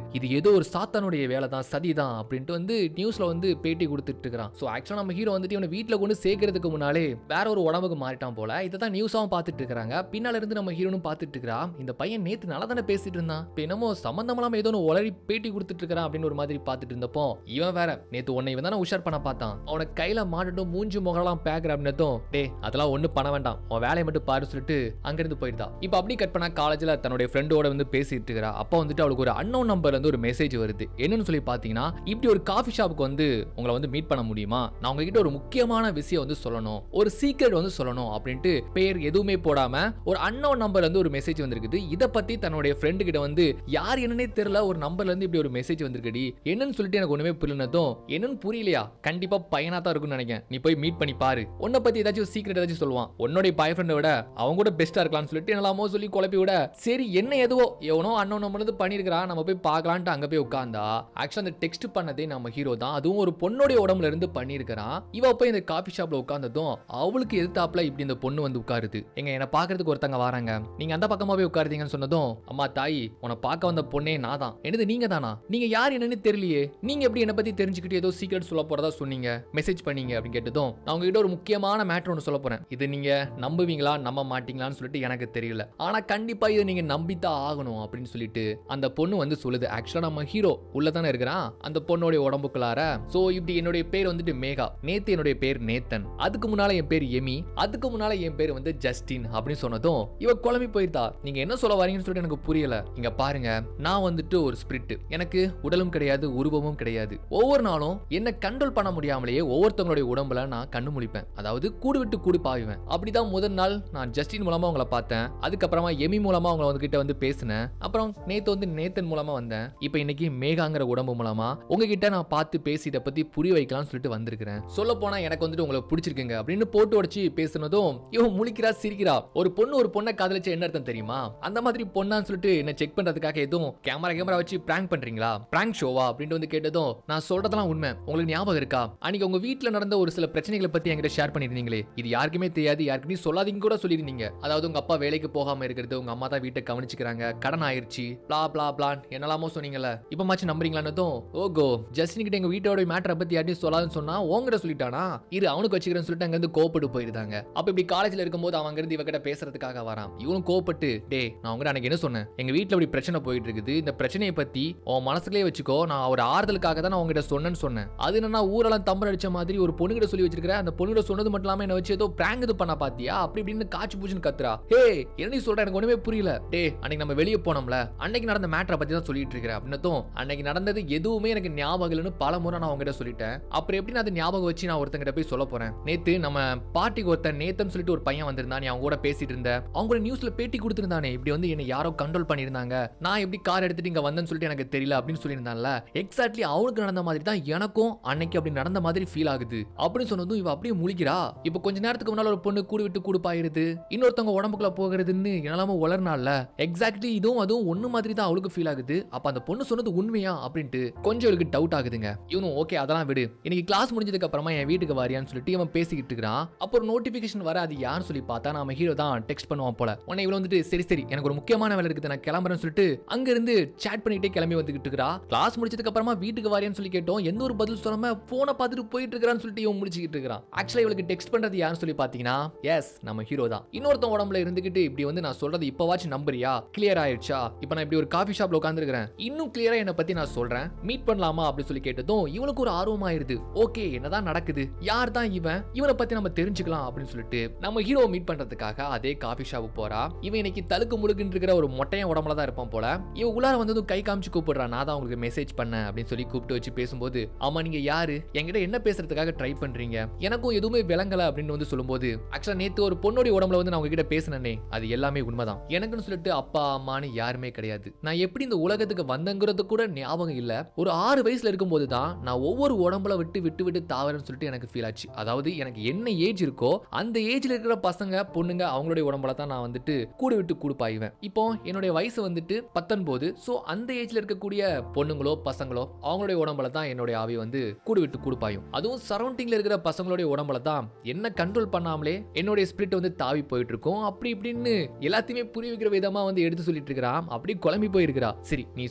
Speaker 1: ஏதோ ஒரு சாத்தானுடைய வேலை தான் சதி தான் அப்படின்ட்டு வந்து நியூஸ்ல வந்து பேட்டி கொடுத்துட்டு இருக்கிறான் ஸோ ஆக்சுவலாக நம்ம ஹீரோ வந்துட்டு இவனை வீட்டில் கொண்டு சேர்க்கறதுக்கு முன்னாலே வேற ஒரு உடம்புக்கு மாறிட்டான் போல இதை தான் நியூஸாவும் பார்த்துட்டு இருக்காங்க பின்னால இருந்து நம்ம ஹீரோனும் பார்த்துட்டு இருக்கிறான் இந்த பையன் நேத்து நல்லா தானே பேசிட்டு இருந்தான் இப்போ என்னமோ சம்மந்தமெல்லாம் ஏதோ ஒன்று உளறி பேட்டி கொடுத்துட்டு இருக்கிறான் அப்படின்னு ஒரு மாதிரி பார்த்துட்டு இருந்தப்போ இவன் வேற நேத்து உன்னை இவன் தானே உஷார் பண்ண பார்த்தான் அவனை கையில மாட்டட்டும் மூஞ்சி முகலாம் பேக்கர் அப்படின்னதும் டே அதெல்லாம் ஒன்றும் பண்ண வேண்டாம் உன் வேலையை மட்டும் பாரு சொல்லிட்டு அங்கிருந்து போயிட்டா இப்போ அப்படி கட் பண்ணா காலேஜில் தன்னுடைய ஃப்ரெண்டோட வந்து பேசிட்டு இருக்கிறா அப்போ வந்துட்டு அவளுக்கு ஒரு அன்னோன் நம்பர்ல இருந்து ஒரு மெசேஜ் வருது என்னன்னு சொல்லி பார்த்தீங்கன்னா இப்படி ஒரு காஃபி ஷாப்புக்கு வந்து உங்களை வந்து மீட் பண்ண முடியுமா நான் உங்ககிட்ட ஒரு முக்கியமான விஷயம் வந்து சொல்லணும் ஒரு சீக்ரெட் வந்து சொல்லணும் அப்படின்ட்டு பேர் எதுவுமே போடாம ஒரு அன்னோன் நம்பர்ல இருந்து ஒரு மெசேஜ் வந்திருக்குது இதை பத்தி தன்னுடைய ஃப்ரெண்டு கிட்ட வந்து யார் என்னன்னே தெரியல ஒரு நம்பர்ல இருந்து இப்படி ஒரு மெசேஜ் வந்திருக்குடி என்னன்னு சொல்லிட்டு எனக்கு ஒண்ணுமே புரியலனதும் என்னன்னு புரியலையா கண்டிப்பா பையனா தான் இருக்கும்னு நினைக்கிறேன் நீ போய் மீட் பண்ணி பாரு உன்னை பத்தி ஏதாச்சும் சீக்ரெட் ஏதாச்சும் சொல்லுவான் உன்னுடைய பாய் ஃப்ரெண்டை விட அவங்க கூட பெஸ்டா இருக்கலாம்னு சொல்லிட்டு என்னலாமோ சொல்லி குழப்பி விட சரி என்ன எதுவோ எவனோ அண்ணன் நம்ம வந்து பண்ணிருக்கிறான் நம்ம போய் பார்க்கலான்ட்டு அங்க போய் உட்கார்ந்தா ஆக்சுவலா அந்த டெக்ஸ்ட் பண்ணதே நம்ம ஹீரோ தான் அதுவும் ஒரு பொண்ணுடைய உடம்புல இருந்து பண்ணியிருக்கிறான் இவ போய் இந்த காஃபி ஷாப்ல உட்கார்ந்ததும் அவளுக்கு எதிர்த்தாப்புல இப்படி இந்த பொண்ணு வந்து உட்காருது எங்க என்ன பாக்குறதுக்கு ஒருத்தங்க வராங்க நீங்க அந்த பக்கமா போய் உட்காருதீங்கன்னு சொன்னதும் அம்மா தாய் உன்னை பார்க்க வந்த பொண்ணே நான் தான் என்னது நீங்க தானா நீங்க யார் என்னன்னு தெரியலையே நீங்க எப்படி என்ன பத்தி தெரிஞ்சுக்கிட்டு ஏதோ சீக்கிரம் சொல்ல போறதா சொன்னீங்க மெசேஜ் பண்ணீங்க அப்படின்னு கேட்டதும் நான் உங்ககிட்ட ஒரு முக்கியமான மேட்ரு ஒன்று சொல்ல போறேன் இது நீங்க நம்புவீங்களா நம்ப மாட்டீங்களான்னு சொல்லிட்டு எனக்கு தெரியல ஆனா கண்டிப்பா இதை நீங்க நம்பித்தான் ஆகணும் அப்படின்னு சொல்லிட்டு அந்த பொண்ணு வந்து சொல்லுது ஆக்சுவலா நம்ம ஹீரோ உள்ள தானே இருக்கிறான் அந்த பொண்ணுடைய உடம்புக்குள்ளார சோ இப்படி என்னுடைய பேர் வந்துட்டு மேகா நேத்து என்னுடைய பேர் நேத்தன் அதுக்கு முன்னால என் பேர் எமி அதுக்கு முன்னால என் பேர் வந்து ஜஸ்டின் அப்படின்னு சொன்னதும் இவ குழம்பி போயிருந்தா நீங்க என்ன சொல்ல வரீங்கன்னு சொல்லிட்டு எனக்கு புரியல இங்க பாருங்க நான் வந்துட்டு ஒரு ஸ்பிரிட் எனக்கு உடலும் கிடையாது உருவமும் கிடையாது ஒவ்வொரு நாளும் என்ன கண்ட்ரோல் பண்ண முடியாமலேயே ஒவ்வொருத்தவங்களுடைய உடம்புல நான் கண்ணு முழிப்பேன் அதாவது கூடு விட்டு கூடு பாய்வேன் அப்படிதான் முதல் நாள் நான் ஜஸ்டின் மூலமா உங்களை பார்த்தேன் அதுக்கப்புறமா எமி மூலமா உங்களை உங்ககிட்ட வந்து பேசினேன் அப்புறம் நேத்து வந்து நேத்தன் மூலமா வந்தேன் இப்போ இன்னைக்கு மேகாங்கிற உடம்பு மூலமா உங்ககிட்ட நான் பார்த்து பேசி இதை பத்தி புரிய வைக்கலாம்னு சொல்லிட்டு வந்திருக்கிறேன் சொல்ல போனா எனக்கு வந்துட்டு உங்களை பிடிச்சிருக்குங்க அப்படின்னு போட்டு உடச்சு பேசுனதும் இவன் முழிக்கிறா சிரிக்கிறா ஒரு பொண்ணு ஒரு பொண்ணை காதலிச்ச என்ன அர்த்தம் தெரியுமா அந்த மாதிரி பொண்ணான்னு சொல்லிட்டு என்ன செக் பண்றதுக்காக எதுவும் கேமரா கேமரா வச்சு பிராங்க் பண்றீங்களா பிராங்க் ஷோவா அப்படின்ட்டு வந்து கேட்டதும் நான் சொல்றதெல்லாம் உண்மை உங்களுக்கு ஞாபகம் இருக்கா அன்னைக்கு உங்க வீட்ல நடந்த ஒரு சில பிரச்சனைகளை பத்தி என்கிட்ட ஷேர் பண்ணிருந்தீங்களே இது யாருக்குமே தெரியாது யாருக்குமே சொல்லாதீங்க கூட சொல்லியிருந்தீங்க அதாவது உங்க அப்பா வேலைக்கு போகாம இருக்கிறது உங்க அம்மா தான் வீட்டை கவனிச்சுக்கிறாங்க கடன் ஆயிருச்சு பிளா பிளா பிளான் என்னெல்லாமோ சொன்னீங்கல்ல இப்போ மாச்சு நம்புறீங்களான்னதும் ஓகோ ஜஸ்டின் கிட்ட எங்க வீட்டோட மேட்டரை பத்தி யார்ட்டையும் சொல்லாதுன்னு சொன்னா உங்ககிட்ட சொல்லிட்டானா இரு அவனுக்கு வச்சுக்கிறேன்னு சொல்லிட்டு அங்க இருந்து கோப்பட்டு போயிருந்தாங்க அப்ப இப்படி காலேஜ்ல இருக்கும்போது அவங்க இருந்து இவகிட்ட பேசுறதுக்காக வரான் இவனும் கோப்பட்டு டே நான் உங்ககிட்ட அன்னைக்கு என்ன சொன்னேன் எங்க வீட்ல இப்படி பிரச்சனை போயிட்டு இருக்குது இந்த பிரச்சனையை பத்தி உன் மனசுலயே வச்சுக்கோ நான் ஒரு ஆறுதலுக்காக தான் நான் உங்ககிட்ட சொன்னேன்னு சொன்னேன் அது என்னன்னா ஊரெல்லாம் தம்பர் அடிச்ச மாதிரி ஒரு பொண்ணுகிட்ட சொல்லி வச்சிருக்கிற அந்த பொண்ணுகிட்ட சொன்னது மட்டும் இல்லாம என்ன வச்சு ஏதோ பிராங்க் இது பண்ண பாத்தியா அப்படி இப்படின்னு காய்ச்சி பூச்சின்னு கத்துறா ஹே என்ன நீ சொல்ற எனக்கு ஒண்ணுமே புரியல டே அன்னைக்கு நம்ம வெளியே போனோம்ல அன்னைக்கு நடந்த மேட்டரை பத்தி தான் சொல்லிட்டு இருக்கிறேன் அப்படின்னதும் அன்னைக்கு நடந்தது எதுவுமே எனக்கு ஞாபகம் இல்லைன்னு பல முறை நான் உங்ககிட்ட சொல்லிட்டேன் அப்புறம் எப்படி நான் அதை ஞாபகம் வச்சு நான் ஒருத்தங்கிட்ட போய் சொல்ல போறேன் நேத்து நம்ம பாட்டிக்கு ஒருத்தன் நேத்தன் சொல்லிட்டு ஒரு பையன் வந்திருந்தான் நீ அவங்க கூட பேசிட்டு இருந்த அவங்க கூட நியூஸ்ல பேட்டி கொடுத்திருந்தானே இப்படி வந்து என்ன யாரோ கண்ட்ரோல் பண்ணியிருந்தாங்க நான் எப்படி கார் எடுத்துட்டு இங்க வந்தேன்னு சொல்லிட்டு எனக்கு தெரியல அப்படின்னு சொல்லியிருந்தான்ல எக்ஸாக்ட்லி அவனுக்கு நடந்த மாதிரி தான் எனக்கும் அன்னைக்கு அப்படி நடந்த மாதிரி ஃபீல் ஆகுது அப்படின்னு சொன்னதும் இவ அப்படியே முழிக்கிறா இப்போ கொஞ்ச நேரத்துக்கு முன்னால ஒரு பொண்ணு கூடு விட்டு கூடு பாயிருது இன்னொருத்தவங்க உடம்புக்குள்ள போகிறதுன்னு என்னலாம வளர்னால எக்ஸாக்ட்லி இதுவும் அதுவும் ஒண்ணு மாதிரி தான் அவளுக்கு ஃபீல் ஆகுது அப்ப அந்த பொண்ணு சொன்னது உண்மையா அப்படின்ட்டு கொஞ்சம் இவளுக்கு டவுட் ஆகுதுங்க இவனும் ஓகே அதெல்லாம் விடு இன்னைக்கு கிளாஸ் முடிஞ்சதுக்கு அப்புறமா என் வீட்டுக்கு வாரியான்னு சொல்லிட்டு இவன் பேசிக்கிட்டு இருக்கிறான் அப்போ ஒரு நோட்டிபிகேஷன் வர அது யாருன்னு சொல்லி பார்த்தா நம்ம ஹீரோ தான் டெக்ஸ்ட் பண்ணுவான் போல உடனே இவள வந்துட்டு சரி சரி எனக்கு ஒரு முக்கியமான வேலை இருக்குது நான் கிளம்புறேன்னு சொல்லிட்டு அங்க இருந்து சேட் பண்ணிட்டே கிளம்பி வந்துகிட்டு இருக்கா கிளாஸ் முடிச்சதுக்கு அப்புறமா வீட்டுக்கு வாரியான்னு சொல்லி கேட்டோம் எந்த ஒரு பதில் சொல்லாம போனை பார்த்துட்டு போயிட்டு இருக்கிறான்னு சொல்லிட்டு இவன் முடிச்சுக்கிட்டு இருக்கிறான் ஆக்சுவலா இவளுக்கு டெக்ஸ்ட் பண்றது யாருன்னு சொல்லி பாத்தீங்கன்னா எஸ் நம்ம ஹீரோ தான் இன்னொருத்தன் உடம்புல இருந்துகிட்டு இப்படி வந்து நான் சொல்றது இப்பவாச்சும் நம்புறியா கிளியர் ஆயிடுச்சா இப்போ நான் இப்படி ஒரு காஃபி ஷாப்ல உட்காந்துருக்கிறேன் இன்னும் கிளியரா என்னை பத்தி நான் சொல்றேன் மீட் பண்ணலாமா அப்படி சொல்லி கேட்டதும் இவனுக்கு ஒரு ஆர்வம் ஆயிருது ஓகே என்னதான் நடக்குது யார் தான் இவன் இவனை பத்தி நம்ம தெரிஞ்சுக்கலாம் அப்படின்னு சொல்லிட்டு நம்ம ஹீரோ மீட் பண்றதுக்காக அதே காஃபி ஷாப் போறா இவன் இன்னைக்கு தலுக்கு முழுக்குன்னு இருக்கிற ஒரு மொட்டையன் உடம்புல தான் இருப்பான் போல இவன் உள்ளார வந்ததும் கை காமிச்சு கூப்பிடுறான் நான் தான் உங்களுக்கு மெசேஜ் பண்ணேன் அப்படின்னு சொல்லி கூப்பிட்டு வச்சு பேசும்போது ஆமா நீங்க யாரு என்கிட்ட என்ன பேசுறதுக்காக ட்ரை பண்றீங்க எனக்கும் எதுவுமே விளங்கல அப்படின்னு வந்து சொல்லும்போது ஆக்சுவலா நேத்து ஒரு பொண்ணுடைய உடம்புல வந்து நான் உங்ககிட்ட பேசினேனே அது எல்லாமே உண்மைதான் எனக்குன்னு சொல்லிட்டு அப்பா அம்மான்னு யாருமே கிடையாது நான் எப்படி இந்த உலகத்துக்கு வந்தங்கிறது கூட ஞாபகம் இல்ல ஒரு ஆறு வயசுல இருக்கும்போது தான் நான் ஒவ்வொரு உடம்புல விட்டு விட்டு விட்டு தாவரன்னு சொல்லிட்டு எனக்கு ஃபீல் ஆச்சு அதாவது எனக்கு என்ன ஏஜ் இருக்கோ அந்த ஏஜ்ல இருக்கிற பசங்க பொண்ணுங்க அவங்களுடைய உடம்புல தான் நான் வந்துட்டு கூடு விட்டு கூடு பாய்வேன் இப்போ என்னுடைய வயசு வந்துட்டு பத்தொன்பது ஸோ அந்த ஏஜ்ல இருக்கக்கூடிய பொண்ணுங்களோ பசங்களோ அவங்களுடைய உடம்புல தான் என்னுடைய ஆவி வந்து கூடு விட்டு கூடு பாயும் அதுவும் சரௌண்டிங்ல இருக்கிற பசங்களுடைய உடம்புல தான் என்ன கண்ட்ரோல் பண்ணாமலே என்னுடைய ஸ்பிரிட் வந்து தாவி போயிட்டு இருக்கும் அப்படி இப்படின்னு எல்லாத்தையுமே புரிய வைக்கிற விதமா வந்து எடுத்து சொல்லிட்டு இருக்கிறான் அப்படி குழம்பி போயிருக்கிறா சரி நீ சொல்றதெல்லாம்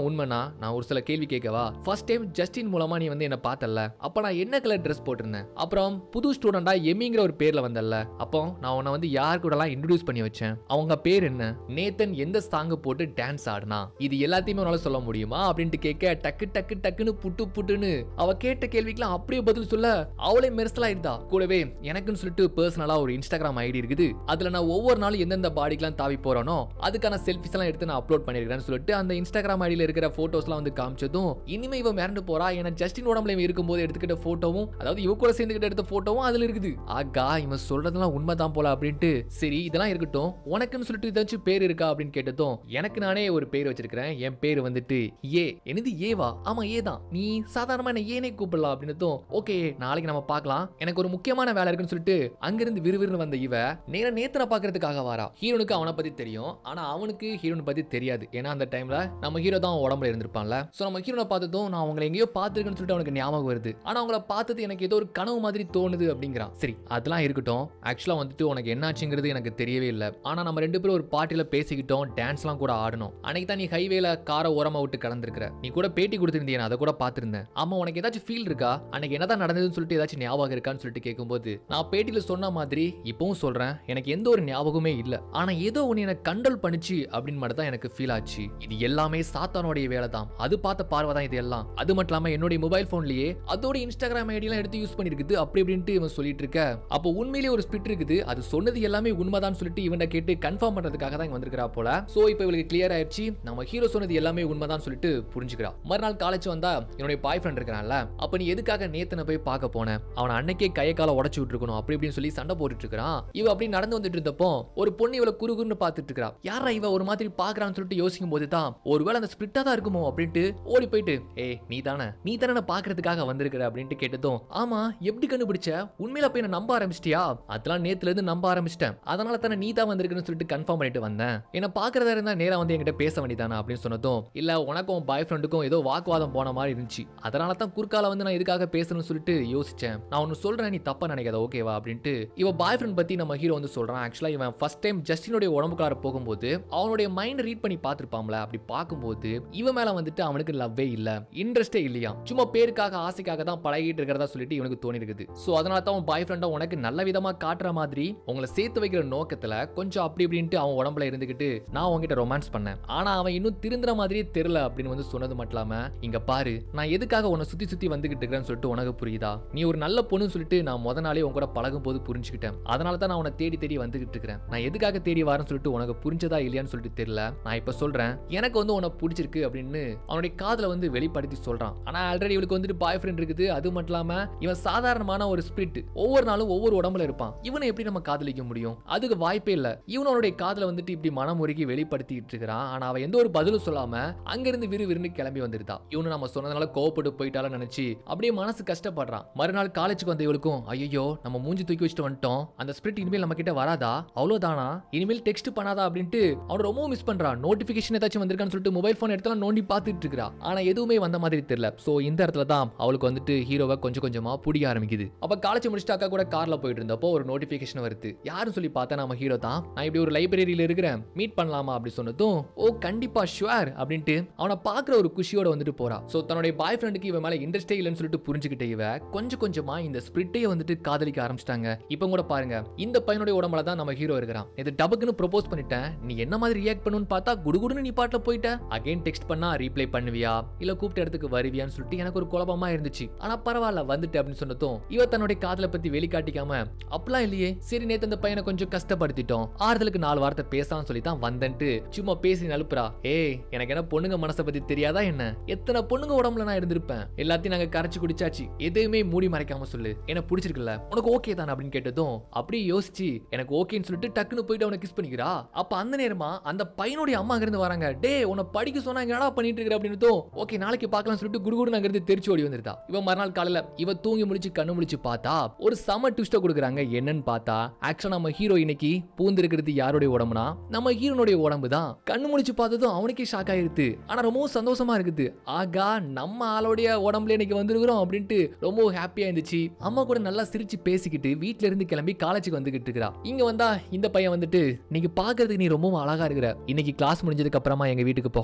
Speaker 1: இதெல்லாம் உண்மைனா நான் ஒரு சில கேள்வி கேட்கவா ஃபர்ஸ்ட் டைம் ஜஸ்டின் மூலமா நீ வந்து என்ன பார்த்தல அப்ப நான் என்ன கலர் ட்ரெஸ் போட்டிருந்தேன் அப்புறம் புது ஸ்டூடெண்டா எமிங்கிற ஒரு பேர்ல வந்தல்ல அப்போ நான் உன்னை வந்து யார் கூடலாம் இன்ட்ரடியூஸ் பண்ணி வச்சேன் அவங்க பேர் என்ன நேத்தன் எந்த சாங்க போட்டு டான்ஸ் ஆடினா இது எல்லாத்தையுமே உன்னால சொல்ல முடியுமா அப்படின்ட்டு கேட்க டக்கு டக்கு டக்குன்னு புட்டு புட்டுன்னு அவ கேட்ட கேள்விக்கெல்லாம் அப்படியே பதில் சொல்ல அவளே மெர்சலா இருந்தா கூடவே எனக்குன்னு சொல்லிட்டு பர்சனலா ஒரு இன்ஸ்டாகிராம் ஐடி இருக்குது அதுல நான் ஒவ்வொரு நாளும் எந்தெந்த பாடிக்கெல்லாம் தாவி போறானோ அதுக்கான செல்ஃபிஸ் எல்லாம் எடுத்து நான் அப்லோட் பண்ணிருக்கேன்னு சொல்லிட்டு அந்த இன்ஸ்டாகிராம் ஐடியில இருக்கிற போட்டோஸ்லாம் வந்து காமிச்சதும் இனிமே இவன் மிரண்டு போறா ஏன்னா ஜஸ்டின் உடம்புல இவன் இருக்கும்போது எடுத்துக்கிட்ட போட்டோவும் அதாவது இவ கூட சேர்ந்துக்கிட்ட எடுத்த போட்டோவும் அதுல இருக்குது ஆகா இவன் சொல்றதெல்லாம் உண்மைதான் போல அப்படின்ட்டு சரி இதெல்லாம் இருக்கட்டும் உனக்குன்னு சொல்லிட்டு ஏதாச்சும் பேர் இருக்கா அப்படின்னு கேட்டதும் எனக்கு நானே ஒரு பேர் வச்சிருக்கிறேன் என் பேர் வந்துட்டு ஏ என்னது ஏவா ஆமா ஏ தான் நீ சாதாரணமா என்ன ஏனே கூப்பிடலாம் அப்படின்னதும் ஓகே நாளைக்கு நம்ம பார்க்கலாம் எனக்கு ஒரு முக்கியமான வேலை இருக்குன்னு சொல்லிட்டு அங்கிருந்து விறுவிறுன்னு வந்த இவ நேரா நேத்தனை பாக்குறதுக்காக வாரா ஹீரோனுக்கு அவனை பத்தி தெரியும் ஆனா அவனுக்கு ஹீரோனை பத்தி தெரியாது ஏன்னா அந்த டைம்ல நம்ம ஹீரோ தான் அவன் உடம்புல இருந்திருப்பான்ல சோ நம்ம ஹீரோனை பார்த்ததும் நான் அவங்களை எங்கேயோ பார்த்துருக்கேன்னு சொல்லிட்டு அவனுக்கு ஞாபகம் வருது ஆனா அவங்கள பார்த்தது எனக்கு ஏதோ ஒரு கனவு மாதிரி தோணுது அப்படிங்கிறான் சரி அதெல்லாம் இருக்கட்டும் ஆக்சுவலா வந்துட்டு உனக்கு என்னாச்சுங்கிறது எனக்கு தெரியவே இல்லை ஆனா நம்ம ரெண்டு பேரும் ஒரு பார்ட்டில பேசிக்கிட்டோம் டான்ஸ்லாம் கூட ஆடணும் அன்னைக்கு தான் நீ ஹைவேல காரை ஓரமா விட்டு கடந்திருக்கிற நீ கூட பேட்டி கொடுத்திருந்திய நான் அதை கூட பார்த்திருந்தேன் ஆமா உனக்கு ஏதாச்சும் ஃபீல் இருக்கா அன்னைக்கு என்னதான் நடந்ததுன்னு சொல்லிட்டு ஏதாச்சும் ஞாபகம் இருக்கான்னு சொல்லிட்டு கேட்கும்போது நான் பேட்டியில சொன்ன மாதிரி இப்பவும் சொல்றேன் எனக்கு எந்த ஒரு ஞாபகமே இல்ல ஆனா ஏதோ ஒன்னு எனக்கு கண்ட்ரோல் பண்ணுச்சு அப்படின்னு மட்டும் தான் எனக்கு ஃபீல் ஆச்சு இது எல்லாமே சாத்தானுடைய வேலை தான் அது பார்த்த பார்வை தான் இது எல்லாம் அது மட்டும் இல்லாம என்னுடைய மொபைல் போன்லயே அதோட இன்ஸ்டாகிராம் ஐடியெல்லாம் எடுத்து யூஸ் பண்ணிருக்குது அப்படி இப்படின்ட்டு இவன் சொல்லிட்டு இருக்க அப்போ உண்மையிலேயே ஒரு ஸ்பிட் இருக்குது அது சொன்னது எல்லாமே உண்மைதான் சொல்லிட்டு இவனை கேட்டு கன்ஃபார்ம் பண்றதுக்காக தான் இங்க வந்திருக்கிறா போல சோ இப்போ இவளுக்கு கிளியர் ஆயிடுச்சு நம்ம ஹீரோ சொன்னது எல்லாமே உண்மைதான் சொல்லிட்டு புரிஞ்சுக்கிறா மறுநாள் காலேஜ் வந்தா என்னுடைய பாய் ஃப்ரெண்ட் இருக்கிறான்ல அப்ப நீ எதுக்காக நேத்தனை போய் பார்க்க போன அவன் அன்னைக்கே கையை காலை உடச்சு விட்டுருக்கணும் அப்படி இப்படின்னு சொல்லி சண்டை போட்டுட்டு இருக்கிறான் இவ அப்படி நடந்து வந்துட்டு இருந்தப்போ ஒரு பொண்ணு இவளை குறுகுறுன்னு பார்த்துட்டு இருக்கா யாரா இவ ஒரு மாதிரி பாக்குறான்னு சொல்லிட்டு யோசிக்கும் போது தான் ஒருவேளை அந்த ஸ்பிரிட்டா தான் இருக்குமோ அப்படின்ட்டு ஓடி போயிட்டு ஏய் நீ தானே நீ தானே நான் பாக்குறதுக்காக வந்திருக்கிற அப்படின்ட்டு கேட்டதும் ஆமா எப்படி கண்டுபிடிச்ச உண்மையில போய் நான் நம்ப ஆரம்பிச்சிட்டியா அதெல்லாம் நேத்துல இருந்து நம்ப ஆரம்பிச்சிட்டேன் அதனால தானே நீ தான் வந்திருக்குன்னு சொல்லிட்டு கன்ஃபார்ம் பண்ணிட்டு வந்தேன் என்ன பாக்குறதா இருந்தா நேரா வந்து என்கிட்ட பேச வேண்டியதானா அப்படின்னு சொன்னதும் இல்ல உனக்கும் பாய் ஃப்ரெண்டுக்கும் ஏதோ வாக்குவாதம் போன மாதிரி இருந்துச்சு அதனால தான் குறுக்கால வந்து நான் எதுக்காக பேசணும்னு சொல்லிட்டு யோசிச்சேன் நான் ஒன்னு சொல்றேன் நீ தப்பா நினைக்காத ஓகேவா அப்படின்ட்டு இவ பாய் ஃப்ரெண்ட் பத்தி நம்ம ஹீரோ வந்து சொல்றான் ஆக்சுவலா இவன் ஃபர்ஸ்ட் டைம் ஜஸ்டினுடைய உடம்புக்கார போகும்போது அவனுடைய மைண்ட் ரீட் பண்ணி பார்த்திருப்பாம்ல அப்படி பார்க்கும்போது இவன் மேல வந்துட்டு அவனுக்கு லவ்வே இல்ல இன்ட்ரெஸ்டே இல்லையா சும்மா பேருக்காக ஆசைக்காக தான் பழகிட்டு இருக்கிறதா சொல்லிட்டு இவனுக்கு தோணி இருக்குது சோ அதனால தான் அவன் பாய் ஃப்ரெண்டா உனக்கு நல்ல விதமா காட்டுற மாதிரி உங்களை சேர்த்து வைக்கிற நோக்கத்துல கொஞ்சம் அப்படி இப்படின்ட்டு அவன் உடம்புல இருந்துகிட்டு நான் உன்கிட்ட ரொமான்ஸ் பண்ணேன் ஆனா அவன் இன்னும் திருந்துற மாதிரியே தெரியல அப்படின்னு வந்து சொன்னது மட்டும் இல்லாம இங்க பாரு நான் எதுக்காக உன்னை சுத்தி சுத்தி வந்துகிட்டு இருக்கிறேன்னு சொல்லிட்டு உனக்கு புரியுதா நீ ஒரு நல்ல பொண்ணுன்னு சொல்லிட்டு நான் முத நாளே உன் கூட பழகும் போது புரிஞ்சுக்கிட்டேன் அதனால தான் நான் உன்னை தேடி தேடி வந்துகிட்டு இருக்கிறேன் நான் எதுக்காக தேடி வரேன்னு சொல்லிட்டு உனக்கு புரிஞ்சதா இல்லையான்னு சொல்லிட்டு தெரியல நான் இப்ப சொல்றேன் எனக்கு வந்து உன்னை பிடிச்சிருக்கு அப்படின்னு அவனுடைய காதல வந்து வெளிப்படுத்தி சொல்றான் ஆனா ஆல்ரெடி இவளுக்கு வந்துட்டு பாய் ஃப்ரெண்ட் இருக்குது அது மட்டும் இல்லாம இவன் சாதாரணமான ஒரு ஸ்பிரிட் ஒவ்வொரு நாளும் ஒவ்வொரு உடம்புல இருப்பான் இவனை எப்படி நம்ம காதலிக்க முடியும் அதுக்கு வாய்ப்பே இல்ல இவன் அவனுடைய காதல வந்துட்டு இப்படி மனமுருகி வெளிப்படுத்திட்டு இருக்கிறான் ஆனா அவன் எந்த ஒரு பதிலும் சொல்லாம அங்கிருந்து விறுவிறுன்னு கிளம்பி வந்துருந்தா இவனு நம்ம சொன்னதுனால கோவப்பட்டு போயிட்டாலும் நினைச்சு அப்படியே மனசு கஷ்டப்படுறான் மறுநாள் காலேஜுக்கு வந்த இவளுக்கும் ஐயோ நம்ம மூஞ்சி தூக்கி வச்சுட்டு வந்துட்டோம் அந்த ஸ்பிரிட் இனிமேல் நம்ம கிட்ட வராதா அவ்வளவுதானா இனிமேல் டெக்ஸ்ட் பண்ணாதா அப்படின்ட்டு அவன் ரொம்ப மிஸ் பண்றான் நோட்டிபிகேஷன் ஏதாச்சும் வந்திருக்கான்னு சொல்லிட்டு மொபைல் போன் எடுத்தாலும் நோண்டி பார்த்துட்டு இருக்கா ஆனா எதுவுமே வந்த மாதிரி தெரியல சோ இந்த இடத்துல தான் அவளுக்கு வந்துட்டு ஹீரோவை கொஞ்சம் கொஞ்சமா பிடிக்க ஆரம்பிக்குது அப்ப காலேஜ் முடிச்சுட்டு அக்கா கூட கார்ல போயிட்டு இருந்தப்போ ஒரு நோட்டிபிகேஷன் வருது யாரும் சொல்லி பார்த்தா நம்ம ஹீரோ தான் நான் இப்படி ஒரு லைப்ரரியில இருக்கிறேன் மீட் பண்ணலாமா அப்படி சொன்னதும் ஓ கண்டிப்பா ஷுவர் அப்படின்ட்டு அவனை பாக்குற ஒரு குஷியோட வந்துட்டு போறா சோ தன்னுடைய பாய் ஃப்ரெண்டுக்கு இவன் மேல இன்ட்ரெஸ்டே இல்லைன்னு சொல்லிட்டு புரிஞ்சுக்கிட்ட இவ கொஞ்சம் கொஞ்சமா இந்த ஸ்பிரிட்டையே வந்துட்டு காதலிக்க ஆரம்பிச்சிட்டாங்க இப்போ கூட பாருங்க இந்த பையனுடைய உடம்புல தான் நம்ம ஹீரோ இருக்கிறான் இது டபுக்குன்னு ப்ரோபோஸ் பண்ணிட்டேன் நீ என்ன மாதிரி ரியாக்ட் பண்ணுன்னு பார்த்தா குடுகுடுன்னு நீ பாட்டுல போயிட்ட அகைன் டெக்ஸ்ட் பண்ணா ரீப்ளை பண்ணுவியா இல்ல கூப்பிட்ட இடத்துக்கு வருவியான்னு சொல்லிட்டு எனக்கு ஒரு குழப்பமா இருந்துச்சு ஆனா பரவாயில்ல வந்துட்டு அப்படின்னு சொன்னதும் இவ தன்னுடைய காதலை பத்தி வெளிக்காட்டிக்காம அப்பலாம் இல்லையே சரி நேத்து அந்த பையனை கொஞ்சம் கஷ்டப்படுத்திட்டோம் ஆறுதலுக்கு நாலு வார்த்தை பேசலாம்னு சொல்லி தான் வந்தன்ட்டு சும்மா பேசி நழுப்புறா ஏய் எனக்கு என்ன பொண்ணுங்க மனசை பத்தி தெரியாதா என்ன எத்தனை பொண்ணுங்க உடம்புல நான் இருந்திருப்பேன் எல்லாத்தையும் நாங்க கரைச்சு குடிச்சாச்சு எதையுமே மூடி மறைக்காம சொல்லு எனக்கு பிடிச்சிருக்குல்ல உனக்கு ஓகே தானே அப்படின்னு கேட்டதும் அப்படியே யோசிச்சு எனக்கு ஓகேன்னு சொல்லிட்டு டக்குன்னு போயிட்டு அவனை கிஸ் பண்ணிக்கிறா அப்ப அந்த நேரமா அந்த பையனுடைய அம்மா அங்க இருந்து வராங்க டே உன்னை படிக்க சொன்னா என்னடா பண்ணிட்டு இருக்கிற அப்படின்னு ஓகே நாளைக்கு பார்க்கலாம் சொல்லிட்டு குடுகுடு அங்க இருந்து தெரிச்சு ஓடி வந்துருந்தா இவன் மறுநாள் காலையில இவ தூங்கி முடிச்சு கண்ணு முடிச்சு பார்த்தா ஒரு சம ட்விஸ்ட கொடுக்குறாங்க என்னன்னு பார்த்தா ஆக்சுவலா நம்ம ஹீரோ இன்னைக்கு பூந்திருக்கிறது யாருடைய உடம்புனா நம்ம ஹீரோனுடைய உடம்பு தான் கண்ணு முடிச்சு பார்த்ததும் அவனுக்கே ஷாக் ஆயிருது ஆனா ரொம்பவும் சந்தோஷமா இருக்குது ஆகா நம்ம ஆளுடைய உடம்புல இன்னைக்கு வந்திருக்கிறோம் அப்படின்ட்டு ரொம்ப ஹாப்பியா இருந்துச்சு அம்மா கூட நல்லா சிரிச்சு பேசிக்கிட்டு வீட்ல இருந்து கிளம்பி காலேஜுக்கு வந்துகிட்டு இருக்கிறா இங்க வந்தா இந்த பையன் வந்துட்டு நீங்க பாக்குறதுக்கு நீ ரொம்பவும் அழகா இருக்கிற இன்னைக்கு கிளாஸ் முடிஞ்சதுக்கு அப்புறமா எங்க வீட்டுக்கு போகலாமா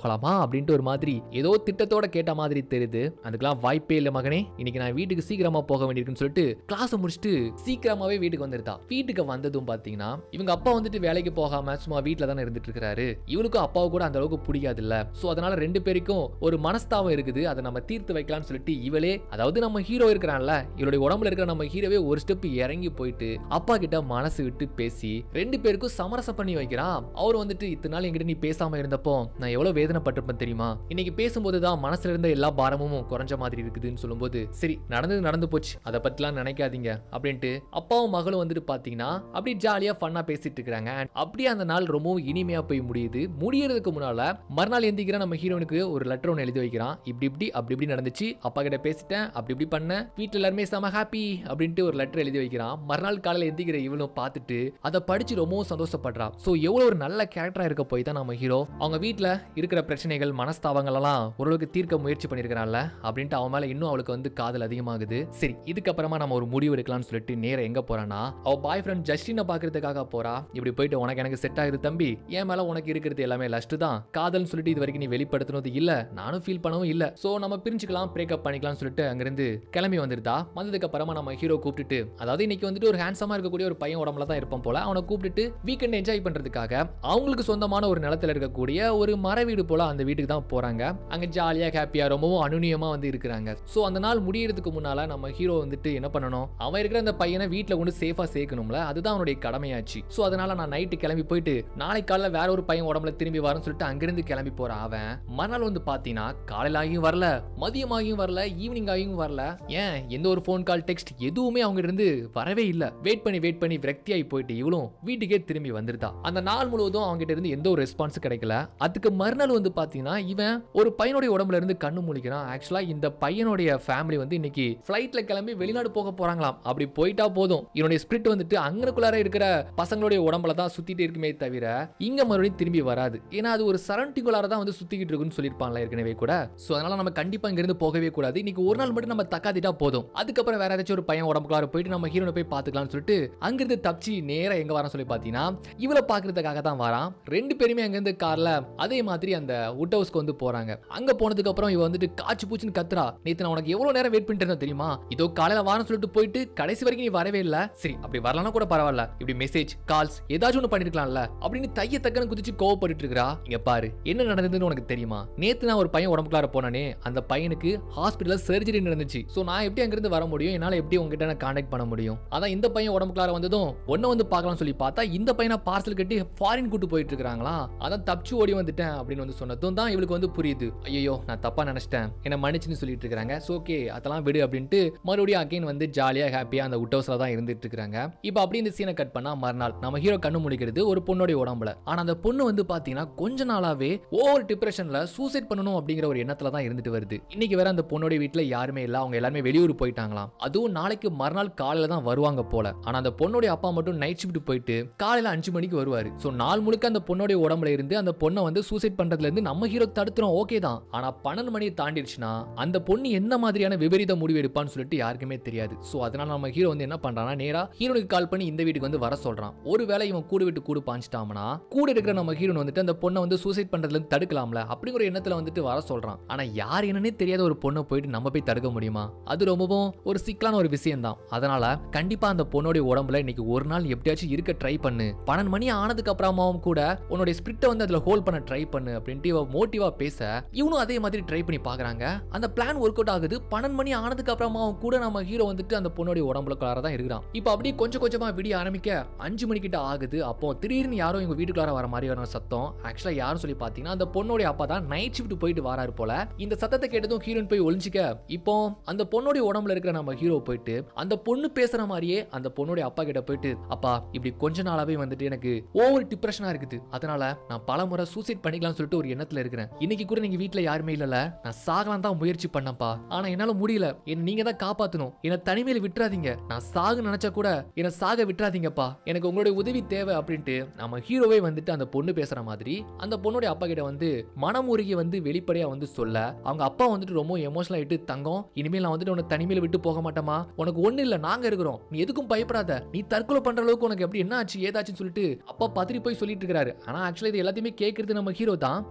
Speaker 1: அப்படின்ட்டு ஒரு மாதிரி ஏதோ திட்டத்தோட கேட்ட மாதிரி தெரியுது அதுக்கெல்லாம் வாய்ப்பே இல்லை மகனே இன்னைக்கு நான் வீட்டுக்கு சீக்கிரமா போக வேண்டியிருக்குன்னு சொல்லிட்டு கிளாஸ் முடிச்சுட்டு சீக்கிரமாவே வீட்டுக்கு வந்துருந்தா வீட்டுக்கு வந்ததும் பாத்தீங்கன்னா இவங்க அப்பா வந்துட்டு வேலைக்கு போகாம சும்மா வீட்ல தானே இருந்துட்டு இருக்காரு இவளுக்கும் அப்பாவை கூட அந்த அளவுக்கு பிடிக்காது இல்ல சோ அதனால ரெண்டு பேருக்கும் ஒரு மனஸ்தாபம் இருக்குது அதை நம்ம தீர்த்து வைக்கலாம்னு சொல்லிட்டு இவளே அதாவது நம்ம ஹீரோ இருக்கிறான்ல இவளுடைய உடம்புல இருக்கிற நம்ம ஹீரோவே ஒரு ஸ்டெப் இறங்கி போயிட்டு அப்பா கிட்ட மனசு விட்டு பேசி ரெண்டு பேருக்கும் சமரசம் பண்ணி வைக்கிறான் அவர் வந்துட்டு இத்தனை நாள் என்கிட்ட நீ பேசாம இருந்தப்போ நான் எவ்வளவு வேதனைப்பட்டிருப்பேன் தெரியுமா இன்னைக்கு பேசும்போது தான் மனசுல இருந்த எல்லா பாரமும் குறைஞ்ச மாதிரி இருக்குதுன்னு சொல்லும்போது சரி நடந்தது நடந்து போச்சு அதை பத்திலாம் நினைக்காதீங்க அப்படின்ட்டு அப்பாவும் மகளும் வந்துட்டு பாத்தீங்கன்னா அப்படி ஜாலியா ஃபன்னா பேசிட்டு இருக்காங்க And அப்படியே அந்த நாள் ரொம்பவும் இனிமையா போய் முடியுது முடியறதுக்கு முன்னால மறுநாள் எந்திக்கிற நம்ம ஹீரோனுக்கு ஒரு லெட்டர் ஒன்று எழுதி வைக்கிறான் இப்படி இப்படி அப்படி இப்படி நடந்துச்சு அப்பா கிட்ட பேசிட்டேன் அப்படி இப்படி பண்ணேன் வீட்டுல எல்லாருமே செம ஹாப்பி அப்படின்ட்டு ஒரு லெட்டர் எழுதி வைக்கிறான் மறுநாள் காலையில எந்திக்கிற இவளும் பார்த்துட்டு அதை படிச்சு ரொம்பவும் சந்தோஷப்படுறா சோ எவ்வளவு ஒரு நல்ல கேரக்டரா இருக்க போய் தான் நம்ம ஹீரோ அவங்க வீட்ல இருக்கிற பிரச்சனைகள் மனஸ்தாபங்கள் எல்லாம் ஓரளவுக்கு தீர்க்க முயற்சி பண்ணிருக்கிறான்ல அப்படின்ட்டு அவன் மேல இன்னும் அவளுக்கு வந்து காதல் அதிகமாகுது சரி இதுக்கப்புறமா நம்ம ஒரு முடிவு எடுக்கலாம்னு சொல்லிட்டு நேரா எங்க போறானா அவ பாய் ஃப்ரெண்ட் ஜஸ்டினை பாக்குறதுக்காக போறா இப்படி போயிட்டு உனக்கு எனக்கு செட் ஆகுது தம்பி என் மேல உனக்கு இருக்கிறது எல்லாமே லஸ்ட் தான் காதல்னு சொல்லிட்டு இது வரைக்கும் நீ வெளிப்படுத்தினது இல்ல நானும் ஃபீல் பண்ணவும் இல்ல சோ நம்ம பிரிஞ்சுக்கலாம் பிரேக்கப் பண்ணிக்கலாம்னு சொல்லிட்டு அங்கிருந்து கிளம்பி வந்துருதா வந்ததுக்கு அப்புறமா நம்ம ஹீரோ கூப்பிட்டுட்டு அதாவது இன்னைக்கு வந்துட்டு ஒரு ஹேண்ட்ஸமா இருக்கக்கூடிய ஒரு பையன் உடம்புல தான் இருப்பான் போல அவனை கூப்பிட்டுட்டு வீக்கெண்ட் என்ஜாய் பண்றதுக்காக அவங்களுக்கு சொந்தமான ஒரு நிலத்துல இருக்கக்கூடிய ஒரு மர வீடு போல அந்த வீட்டுக்கு தான் போறாங்க அங்க ஜாலியா ஹாப்பியா ரொம்பவும் அனுநியமா வந்து இருக்கிறாங்க சோ அந்த நாள் முடியறதுக்கு முன்னால நம்ம ஹீரோ வந்துட்டு என்ன பண்ணணும் அவன் இருக்கிற அந்த பையனை வீட்ல கொண்டு சேஃபா சேர்க்கணும்ல அதுதான் அவனுடைய கடமையாச்சு சோ அதனால நான் நைட்டு கிளம்பி போயிட்டு நாளை காலைல வேற ஒரு பையன் உடம்புல திரும்பி வரேன்னு சொல்லிட்டு அங்கிருந்து கிளம்பி போறான் அவன் மறுநாள் வந்து பாத்தீங்கன்னா காலையில ஆகியும் வரல மதியம் ஆகியும் வரல ஈவினிங் ஆகியும் வரல ஏன் எந்த ஒரு ஃபோன் கால் டெக்ஸ்ட் எதுவுமே அவங்க இருந்து வரவே இல்ல வெயிட் பண்ணி வெயிட் பண்ணி விரக்தியாகி போயிட்டு இவளும் வீட்டுக்கே திரும்பி வந்துருதா அந்த நாள் முழுவதும் அவங்க கிட்ட இருந்து எந்த ஒரு ரெஸ்பான்ஸ் கிடைக்கல அதுக்கு மறுநாள் வந்து பாத்தீங்கன்னா இவன் ஒரு பையனுடைய உடம்புல இருந்து கண்ணு முழிக்கிறான் ஆக்சுவலா இந்த பையனுடைய ஃபேமிலி வந்து இன்னைக்கு ஃபிளைட்ல கிளம்பி வெளிநாடு போக போறாங்களாம் அப்படி போயிட்டா போதும் இவனுடைய ஸ்பிரிட் வந்துட்டு அங்கனுக்குள்ளார இருக்கிற பசங்களுடைய உடம்புல தான் சுத்திட்டு இருக்குமே தவிர இங்க மறுபடியும் திரும்பி வராது ஏன்னா அது ஒரு சரண்டிங்குள்ளார தான் வந்து சுத்திக்கிட்டு இருக்குன்னு சொல்லியிருப்பாங்களா ஏற்கனவே கூட சோ அதனால நம்ம கண்டிப்பா இங்க இருந்து போகவே கூடாது இன்னைக்கு ஒரு நாள் மட்டும் நம்ம தக்காத்திட்டா போதும் அதுக்கப்புறம் வேற ஏதாச்சும் ஒரு பையன் உடம்புக்குள்ளார போயிட்டு நம்ம ஹீரோனை போய் பாத்துக்கலாம்னு சொல்லிட்டு அங்கிருந்து தப்பிச்சு நேரா எங்க வரான் சொல்லி பாத்தீங்கன்னா இவளை பாக்குறதுக்காக தான் வரான் ரெண்டு பேருமே அங்கிருந்து கார்ல அதே மாதிரி அந்த உட் ஹவுஸ்க்கு வந்து போறாங்க அங்க போனதுக்கு அப்புறம் இவ வந்துட்டு காச்சு பூச்சின்னு கத்துறா நேத்து நான் உனக்கு எவ்வளவு நேரம் வெயிட் பண்ணிட்டு இருந்தேன் தெரியுமா இதோ காலையில வாரம் சொல்லிட்டு போயிட்டு கடைசி வரைக்கும் நீ வரவே இல்ல சரி அப்படி வரலனா கூட பரவாயில்ல இப்படி மெசேஜ் கால்ஸ் ஏதாச்சும் ஒன்று பண்ணிருக்கலாம்ல அப்படின்னு தைய தக்கன்னு குதிச்சு கோவப்பட்டு இருக்கா இங்க பாரு என்ன நடந்ததுன்னு உனக்கு தெரியுமா நேத்து நான் ஒரு பையன் உடம்புக்குள்ளார போனானே அந்த பையனுக்கு ஹாஸ்பிட்டல்ல சர்ஜரி நடந்துச்சு சோ நான் எப்படி அங்கிருந்து வர முடியும் என்னால எப்படி உங்ககிட்ட நான் கான்டாக்ட் பண்ண முடியும் அதான் இந்த பையன் உடம்புக்குள்ளார வந்ததும் ஒன்ன வந்து பார்க்கலாம் சொல்லி பார்த்தா இந்த பையனை பார்சல் கட்டி ஃபாரின் கூட்டு போயிட்டு இருக்காங்களா அதான் தப்பிச்சு ஓடி வந்துட்டேன் அப்படின்னு வந்து சொன்னதும் தான் இவளுக்கு வந்து புரியுது ஐயோ நான் தப்பா நினைச்சிட்டேன் என்ன மன்னிச்சுன்னு சொல்லிட்டு இருக்காங்க சோ ஓகே அதெல்லாம் விடு அப்படின்ட்டு மறுபடியும் அகைன் வந்து ஜாலியா ஹாப்பியா அந்த உட் ஹவுஸ்ல தான் இருந்துட்டு இருக்காங்க இப்போ அப்படி இந்த சீனை கட் பண்ணா மறுநாள் நம்ம ஹீரோ கண்ணு முடிக்கிறது ஒரு பொண்ணோட உடம்புல ஆனா அந்த பொண்ணு வந்து பாத்தீங்கன்னா கொஞ்ச நாளாவே ஓவர் டிப்ரெஷன்ல சூசைட் பண்ணணும் அப்படிங்கிற ஒரு எண்ணத்துல தான் இருந்துட்டு வருது இன்னைக்கு வேற அந்த பொண்ணோட வீட்ல யாருமே இல்ல அவங்க எல்லாருமே வெளியூர் போயிட்டாங்களாம் அதுவும் நாளைக்கு மறுநாள் காலையில தான் வருவாங்க போல ஆனா அந்த பொண்ணோட அப்பா மட்டும் நைட் ஷிஃப்ட் போயிட்டு காலையில அஞ்சு மணிக்கு வருவாரு சோ நாள் முழுக்க அந்த பொண்ணோட உடம்புல இருந்து அந்த பொண்ணை வந்து சூசைட் பண்றதுல இருந்து நம்ம ஹீரோ தடுத்துறோம் ஓகே தான் ஆனா பன்னெண்டு மணியை தாண்டிடுச்சுன்னா அந்த பொண்ணு என்ன மாதிரியான விபரீத முடிவு எடுப்பான்னு சொல்லிட்டு யாருக்குமே தெரியாது சோ அதனால நம்ம ஹீரோ வந்து என்ன பண்றான்னா நேரா ஹீரோனுக்கு கால் பண்ணி இந்த வீட்டுக்கு வந்து வர சொல்றான் ஒருவேளை இவன் கூடு விட்டு கூடு பாஞ்சிட்டாமனா கூட இருக்கிற நம்ம ஹீரோன் வந்துட்டு அந்த பொண்ணை வந்து சூசைட் பண்றதுல இருந்து தடுக்கலாம்ல அப்படிங்கிற எண்ணத்துல வந்துட்டு வர சொல்றான் ஆனா யார் என்னன்னே தெரியாத ஒரு பொண்ணை போயிட்டு நம்ம போய் தடுக்க முடியுமா அது ரொம்பவும் ஒரு சிக்கலான ஒரு விஷயம் தான் அதனால கண்டிப்பா அந்த பொண்ணோட உடம்புல இன்னைக்கு ஒரு நாள் எப்படியாச்சும் இருக்க ட்ரை பண்ணு பன்னெண்டு மணி ஆனதுக்கு அப்புறமாவும் கூட உன்னுடைய ஸ்பிரிட்டை வந்து அதுல ஹோல்ட் பண்ண ட்ரை பண்ணு அப்படின்ட்டு இவ மோட்டிவா பேச இவனும் அதே மாதிரி ட்ரை பண்ணி பாக்குறாங்க அந்த பிளான் ஒர்க் அவுட் ஆகுது பன்னெண்டு மணி ஆனதுக்கு அப்புறமாவும் கூட நம்ம ஹீரோ வந்துட்டு அந்த பொண்ணோட உடம்புல கலர தான் இருக்கிறான் இப்போ அப்படியே கொஞ்சம் கொஞ்சமா விடிய ஆரம்பிக்க அஞ்சு மணி கிட்ட ஆகுது அப்போ திடீர்னு யாரோ எங்க வீட்டுக்குள்ளார வர மாதிரி வர சத்தம் ஆக்சுவலா யாரும் சொல்லி பாத்தீங்கன்னா அந்த பொண்ணோட அப்பா தான் நைட் ஷிஃப்ட் போயிட்டு வராரு போல இந்த சத்தத்தை கேட்டதும் ஹீரோயின் போய் ஒளிஞ்சிக்க இப்போ அந்த பொண்ணோட உடம்புல இருக்கிற நம்ம ஹீரோ போயிட்டு அந்த பொண்ணு பேசுற மாதிரியே அந்த பொண்ணோட அப்பா கிட்ட போயிட்டு அப்பா இப்படி கொஞ்ச நாளாவே வந்துட்டு எனக்கு ஓவர் டிப்ரெஷனா இருக்குது அதனால நான் பல முறை சூசைட் பண்ணிக்கலாம்னு சொல்லிட்டு ஒரு எண்ணத்துல இருக்கிறேன் இன்னைக்கு கூட நீங்க வீட்ல யாருமே இல்லல நான் சாகலாம் தான் முயற்சி பண்ணப்பா ஆனா என்னால முடியல என்ன நீங்க தான் காப்பாத்தணும் என்ன தனிமையில விட்டுறாதீங்க நான் சாக நினைச்சா கூட என்ன சாக விட்டுறாதீங்கப்பா எனக்கு உங்களுடைய உதவி தேவை அப்படின்ட்டு நம்ம ஹீரோவே வந்துட்டு அந்த பொண்ணு பேசுற மாதிரி அந்த பொண்ணுடைய அப்பா கிட்ட வந்து மனமுருகி வந்து வெளிப்படையா வந்து சொல்ல அவங்க அப்பா வந்துட்டு ரொம்ப எமோஷனல் ஆயிட்டு தங்கம் இனிமேல் நான் வந்துட்டு உன்னை தனிமையில விட்டு போக மாட்டேமா உனக்கு ஒண்ணு இல்ல நாங்க இருக்கிறோம் நீ எதுக்கும் பயப்படாத நீ தற்கொலை பண்ற அளவுக்கு உனக்கு எப்படி என்ன ஆச்சு ஏதாச்சுன்னு சொல்லிட்டு அப்பா பத்திரி போய் சொல்லிட்டு இருக்காரு ஆனா ஆக்சுவலா இது எல்லாத்தையுமே கேட்கறது நம்ம ஹீரோ தான் ஆனா ஒரு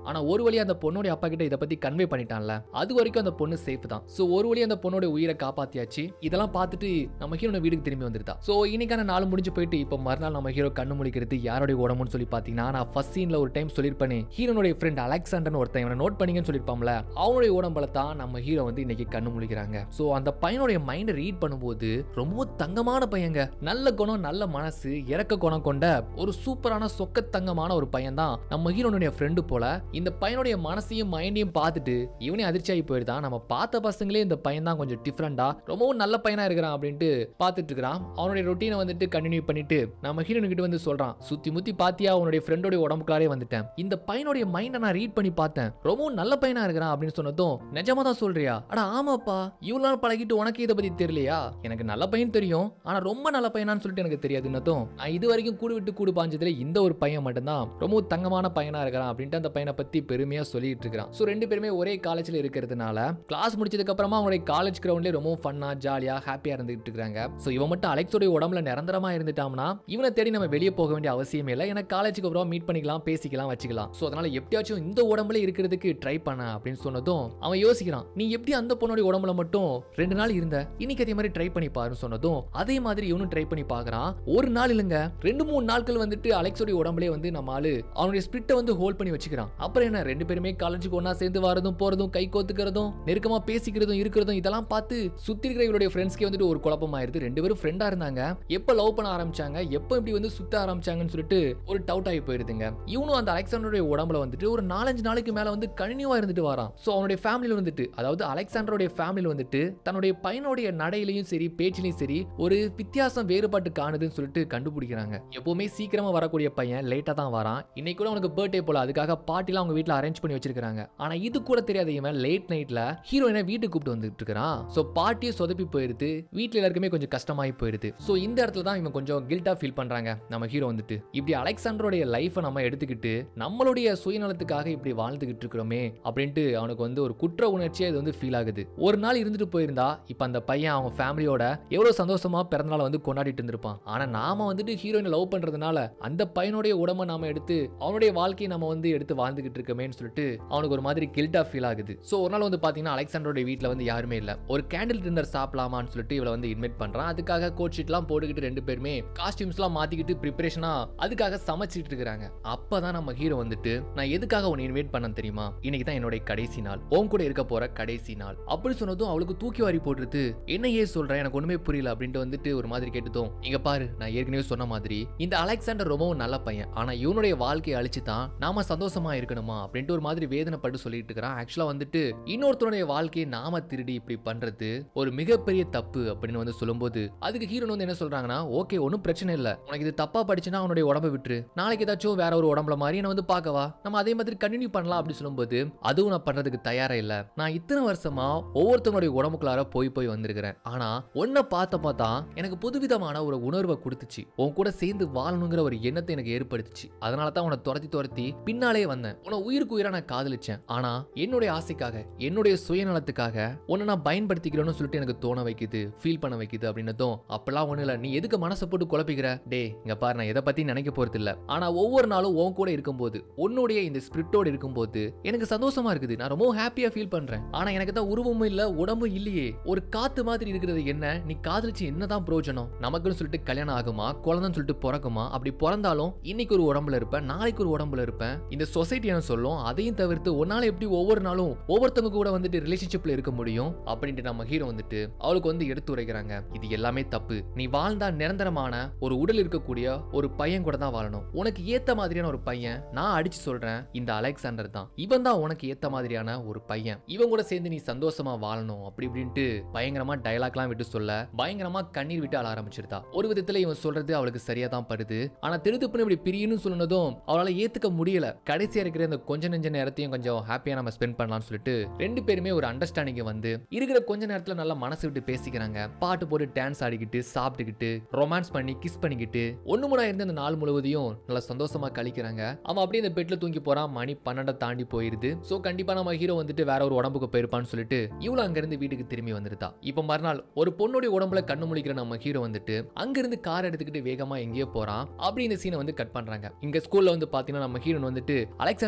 Speaker 1: வழியா அந்த பொண்ணோட அப்பா கிட்ட இதை பத்தி கன்வே பண்ணிட்டான்ல அது வரைக்கும் அந்த பொண்ணு சேஃப் தான் சோ ஒரு வழி அந்த பொண்ணோட உயிரை காப்பாத்தியாச்சு இதெல்லாம் பார்த்துட்டு நம்ம ஹீரோன வீட்டுக்கு திரும்பி வந்துருதா சோ இன்னைக்கான நாள் முடிஞ்சு போயிட்டு இப்போ மறுநாள் நம்ம ஹீரோ கண்ணு முழிக்கிறது யாருடைய உடம்புன்னு சொல்லி பாத்தீங்கன்னா நான் ஃபர்ஸ்ட் சீன்ல ஒரு டைம் சொல்லிருப்பேனே ஹீரோனுடைய ஃப்ரெண்ட் அலெக்சாண்டர்னு ஒருத்தன் இவனை நோட் பண்ணீங்கன்னு சொல்லிருப்பாம்ல அவனுடைய உடம்புல தான் நம்ம ஹீரோ வந்து இன்னைக்கு கண்ணு முழிக்கிறாங்க சோ அந்த பையனுடைய மைண்டை ரீட் பண்ணும்போது ரொம்ப தங்கமான பையங்க நல்ல குணம் நல்ல மனசு இறக்க குணம் கொண்ட ஒரு சூப்பரான சொக்க தங்கமான ஒரு பையன் தான் நம்ம ஹீரோனுடைய ஃப்ரெண்டு போல இந்த பையனுடைய மனசையும் மைண்டையும் பார்த்துட்டு இவனே அதிர்ச்சியாகி போயிருந்தான் நம்ம பார்த்த பசங்களே இந்த பையன் தான் கொஞ்சம் டிஃப்ரெண்டா ரொம்பவும் நல்ல பையனா இருக்கிறான் அப்படின்ட்டு பார்த்துட்டு இருக்கிறான் அவனுடைய ரொட்டீனை வந்துட்டு கண்டினியூ பண்ணிட்டு நம்ம ஹீரோனு கிட்ட வந்து சொல்றான் சுத்தி முத்தி பாத்தியா அவனுடைய ஃப்ரெண்டோட உடம்புக்குள்ளாரே வந்துட்டேன் இந்த பையனுடைய மைண்டை நான் ரீட் பண்ணி பார்த்தேன் ரொம்பவும் நல்ல பையனா இருக்கிறான் அப்படின்னு சொன்னதும் நிஜமா தான் சொல்றியா அட ஆமாப்பா இவ்வளவு நாள் பழகிட்டு உனக்கு இதை பத்தி தெரியலையா எனக்கு நல்ல பையன் தெரியும் ஆனா ரொம்ப நல்ல பையனான்னு சொல்லிட்டு எனக்கு தெரியாதுன்னதும் நான் இது வரைக்கும் கூடு விட்டு கூடு பாஞ்சதுல இந்த ஒரு பையன் மட்டும்தான் ரொம்ப தங்கமான பையனா இருக்கிறான் அப்படின்ட்டு அந்த பையனை பத்தி பெருமையா சொல்லிட்டு இருக்கிறான் ஸோ ரெண்டு பேருமே ஒரே காலேஜ்ல இருக்கிறதுனால கிளாஸ் முடிச்சதுக்கு அப்புறமா அவனுடைய காலேஜ் கிரவுண்ட்லேயே ரொம்பவும் ஃபன்னா ஜாலியா ஹாப்பியா இருந்துகிட்டு இருக்காங்க ஸோ இவன் மட்டும் அலெக்ஸோடைய உடம்புல நிரந்தரமா இருந்துட்டான்னா இவனை தேடி நம்ம வெளியே போக வேண்டிய அவசியமே இல்லை ஏன்னா காலேஜுக்கு அப்புறம் மீட் பண்ணிக்கலாம் பேசிக்கலாம் வச்சுக்கலாம் ஸோ அதனால எப்படியாச்சும் இந்த உடம்புல இருக்கிறதுக்கு ட்ரை பண்ண அப்படின்னு சொன்னதும் அவன் யோசிக்கிறான் நீ எப்படி அந்த பொண்ணோட உடம்புல மட்டும் ரெண்டு நாள் இருந்த இன்னைக்கு அதே மாதிரி ட்ரை பண்ணி பாருன்னு சொன்னதும் அதே மாதிரி இவனும் ட்ரை பண்ணி பார்க்கறான் ஒரு நாள் இல்லைங்க ரெண்டு மூணு நாட்கள் வந்துட்டு அலெக்ஸோடைய உடம்புலே வந்து நம்ம ஆளு அவனுடைய ஸ்பிரிட்டை வந்து ஹோல்ட் பண்ணி வச்சுக்கிறான் அப்புறம் என்ன ரெண்டு பேருமே காலேஜுக்கு ஒண்ணா சேர்ந்து வரதும் போறதும் கை கோத்துக்கிறதும் நெருக்கமா பேசிக்கிறதும் இருக்கிறதும் இதெல்லாம் பார்த்து சுத்தி இருக்கிற இவருடைய ஃப்ரெண்ட்ஸ்க்கே வந்துட்டு ஒரு குழப்பமாயிருது ரெண்டு பேரும் ஃப்ரெண்டா இருந்தாங்க எப்ப லவ் பண்ண ஆரம்பிச்சாங்க எப்ப இப்படி வந்து சுத்த ஆரம்பிச்சாங்கன்னு சொல்லிட்டு ஒரு டவுட் ஆகி போயிருதுங்க இவனும் அந்த அலெக்சாண்டருடைய உடம்புல வந்துட்டு ஒரு நாலஞ்சு நாளைக்கு மேல வந்து கண்டினியூவா இருந்துட்டு வரான் சோ அவனுடைய ஃபேமிலியில வந்துட்டு அதாவது அலெக்சாண்டருடைய ஃபேமிலியில வந்துட்டு தன்னுடைய பையனுடைய நடையிலையும் சரி பேச்சிலையும் சரி ஒரு வித்தியாசம் வேறுபாட்டு காணுதுன்னு சொல்லிட்டு கண்டுபிடிக்கிறாங்க எப்பவுமே சீக்கிரமா வரக்கூடிய பையன் லேட்டா தான் வரான் இன்னைக்கு கூட அவனுக்கு பர்த்டே போல அதுக்காக பார்ட்டிலாம் அவங்க வீட்ல அரேஞ்ச் பண்ணி வச்சிருக்காங்க ஆனா இது கூட தெரியாத இவன் லேட் நைட்ல ஹீரோயினை வீட்டுக்கு கூப்பிட்டு வந்துட்டு இருக்கிறான் சோ பார்ட்டியை சொதப்பி போயிருது வீட்ல எல்லாருக்குமே கொஞ்சம் கஷ்டமாயி போயிருது சோ இந்த இடத்துல தான் இவன் கொஞ்சம் கில்ட்டா ஃபீல் பண்றாங்க நம்ம ஹீரோ வந்துட்டு இப்படி அலெக்சாண்டருடைய லைஃபை நம்ம எடுத்துக்கிட்டு நம்மளுடைய சுயநலத்துக்காக இப்படி வாழ்ந்துகிட்டு இருக்கிறோமே அப்படின்ட்டு அவனுக்கு வந்து ஒரு குற்ற உணர்ச்சியா இது வந்து ஃபீல் ஆகுது ஒரு நாள் இருந்துட்டு போயிருந்தா இப்ப அந்த பையன் அவங்க ஃபேமிலியோட எவ்வளவு சந்தோஷமா பிறந்தநாளை வந்து கொண்டாடிட்டு இருந்திருப்பான் ஆனா நாம வந்துட்டு ஹீரோயினை லவ் பண்றதுனால அந்த பையனுடைய உடம்ப நாம எடுத்து அவனுடைய வாழ்க்கையை நம்ம வந்து எடுத்து வாழ்ந்துகிட்டு இருக்கமேன்னு சொல்லிட்டு அவனுக்கு ஒரு மாதிரி கில்ட்டா ஃபீல் ஆகுது சோ ஒரு நாள் வந்து பாத்தீங்கன்னா அலெக்சாண்டரோட வீட்ல வந்து யாருமே இல்ல ஒரு கேண்டில் டின்னர் சாப்பிடலாமான்னு சொல்லிட்டு இவளை வந்து இன்வைட் பண்றான் அதுக்காக கோட் ஷீட்லாம் போட்டுக்கிட்டு ரெண்டு பேருமே காஸ்டியூம்ஸ்லாம் மாத்திக்கிட்டு ப்ரிப்பரேஷனா அதுக்காக சமைச்சிட்டு இருக்காங்க அப்பதான் நம்ம ஹீரோ வந்துட்டு நான் எதுக்காக உன்னை இன்வைட் பண்ண தெரியுமா இன்னைக்கு தான் என்னோட கடைசி நாள் உன் கூட இருக்க போற கடைசி நாள் அப்படி சொன்னதும் அவளுக்கு தூக்கி வாரி போட்டுருது என்ன ஏன் சொல்ற எனக்கு ஒண்ணுமே புரியல அப்படின்ட்டு வந்துட்டு ஒரு மாதிரி கேட்டதும் இங்க பாரு நான் ஏற்கனவே சொன்ன மாதிரி இந்த அலெக்சாண்டர் ரொம்பவும் நல்ல பையன் ஆனா இவனுடைய வாழ்க்கையை அழிச்சு தான் நாம சந்தோஷமா இருக்கணுமா அப்படின்ட்டு ஒரு மாதிரி வேதனைப்பட்டு சொல்லிட்டு இருக்கிறான் ஆக்சுவலா வந்துட்டு இன்னொருத்தருடைய வாழ்க்கையை நாம திருடி இப்படி பண்றது ஒரு மிகப்பெரிய தப்பு அப்படின்னு வந்து சொல்லும்போது அதுக்கு ஹீரோன் வந்து என்ன சொல்றாங்கன்னா ஓகே ஒன்றும் பிரச்சனை இல்லை உனக்கு இது தப்பா படிச்சுன்னா அவனுடைய உடம்பை விட்டுரு நாளைக்கு ஏதாச்சும் வேற ஒரு உடம்புல மாதிரி என்ன வந்து பார்க்கவா நம்ம அதே மாதிரி கண்டினியூ பண்ணலாம் அப்படி சொல்லும்போது அதுவும் நான் பண்றதுக்கு தயாரா இல்ல நான் இத்தனை வருஷமா ஒவ்வொருத்தவனுடைய உடம்புக்குள்ளார போய் போய் வந்திருக்கிறேன் ஆனா உன்னை பார்த்த பார்த்தா எனக்கு புதுவிதமான ஒரு உணர்வை கொடுத்துச்சு உன் கூட சேர்ந்து வாழணுங்கிற ஒரு எண்ணத்தை எனக்கு ஏற்படுத்துச்சு அதனால தான் உன்னை துரத்தி துரத்தி பின்னாலே வந்தேன் உன்னை உயிருக்கு உயிரா நான் காதலிச்சேன் ஆனா என்னுடைய ஆசைக்காக என்னுடைய சுயநலத்துக்காக உன்னை நான் பயன்படுத்திக்கிறேன்னு சொல்லிட்டு எனக்கு தோண வைக்குது ஃபீல் பண்ண வைக்குது அப்படின்னதும் அப்பெல்லாம் ஒண்ணு இல்ல நீ எதுக்கு மனசை போட்டு குழப்பிக்கிற டே இங்க பாரு நான் எதை பத்தி நினைக்க போறது இல்ல ஆனா ஒவ்வொரு நாளும் உன் கூட இருக்கும்போது உன்னுடைய இந்த ஸ்பிரிட்டோடு இருக்கும்போது எனக்கு சந்தோஷமா இருக்குது நான் ரொம்ப ஹாப்பியா ஃபீல் பண்றேன் ஆனா எனக்கு தான் உருவமும் இல்ல உடம்பும் இல்லையே ஒரு காத்து மாதிரி இருக்கிறது என்ன நீ காதலிச்சு என்னதான் பிரயோஜனம் நமக்குன்னு சொல்லிட்டு கல்யாணம் ஆகுமா குழந்தைன்னு சொல்லிட்டு பிறக்குமா அப்படி பிறந்தாலும் இன்னைக்கு ஒரு உடம்புல இருப்பேன் நாளைக்கு ஒரு உடம்புல இருப்பேன் இந்த சொசைட்டி என்ன சொல்லும் அதையும் தவிர்த்து உன்னால எப்படி ஒவ்வொரு நாளும் ஒவ்வொருத்தவங்க கூட வந்துட்டு ரிலேஷன்ஷிப்ல இருக்க முடியும் அப்படின்ட்டு நம்ம ஹீரோ வந்துட்டு அவளுக்கு வந்து எடுத்து உரைக்கிறாங்க இது எல்லாமே தப்பு நீ வாழ்ந்தா நிரந்தரமான ஒரு உடல் இருக்கக்கூடிய ஒரு பையன் கூட தான் வாழணும் உனக்கு ஏத்த மாதிரியான ஒரு பையன் நான் அடிச்சு சொல்றேன் இந்த அலெக்சாண்டர் தான் இவன் தான் உனக்கு ஏத்த மாதிரியான ஒரு பையன் இவன் கூட சேர்ந்து நீ சந்தோஷமா வாழணும் அப்படி இப்படின்ட்டு பயங்கரமா டயலாக்லாம் விட்டு சொல்ல பயங்கரமா கண்ணீர் விட்டு அழ ஆரம்பிச்சிருந்தா ஒரு விதத்துல இவன் சொல்றது அவளுக்கு சரியா தான் படுது ஆனா திருதுப்புன்னு இப்படி பிரியணும்னு சொன்னதும் அவளால ஏத்துக்க முடியல கடைசியா இருக்கிற இந்த கொஞ்ச நெஞ்ச நேரத்தையும் கொஞ்சம் ஹாப்பியா நம்ம ஸ்பெண்ட் பண்ணலாம்னு சொல்லிட்டு ரெண்டு பேருமே ஒரு அண்டர்ஸ்டாண்டிங் வந்து இருக்கிற கொஞ்ச நேரத்துல நல்லா மனசு விட்டு பேசிக்கிறாங்க பாட்டு போட்டு டான்ஸ் ஆடிக்கிட்டு சாப்பிட்டுக்கிட்டு ரொமான்ஸ் பண்ணி கிஸ் பண்ணிக்கிட்டு ஒண்ணு முன்னா இருந்து அந்த நாள் முழுவதையும் நல்லா சந்தோஷமா கழிக்கிறாங்க அவன் அப்படியே இந்த பெட்ல தூங்கி போறான் மணி பன்னெண்டை தாண்டி போயிருது சோ கண்டிப்பா நம்ம ஹீரோ வந்துட்டு வேற ஒரு உடம்புக்கு போயிருப்பான்னு சொல்லிட்டு இவ்வளவு அங்கிருந்து வீட்டுக்கு திரும்பி வந்துருதா இப்ப மறுநாள் ஒரு பொண்ணுடைய உடம்புல கண்ணு முழிக்கிற நம்ம ஹீரோ வந்துட்டு அங்கிருந்து கார் எடுத்துக்கிட்டு வேகமா எங்கேயோ போறான் அப்படி இந்த சீனை வந்து கட் பண்றாங்க இங்க ஸ்கூல்ல வந்து பாத்தீங்கன்னா நம்ம ஹீரோன் வந்துட்டு அலெக்சாண்டரா பாக்குறா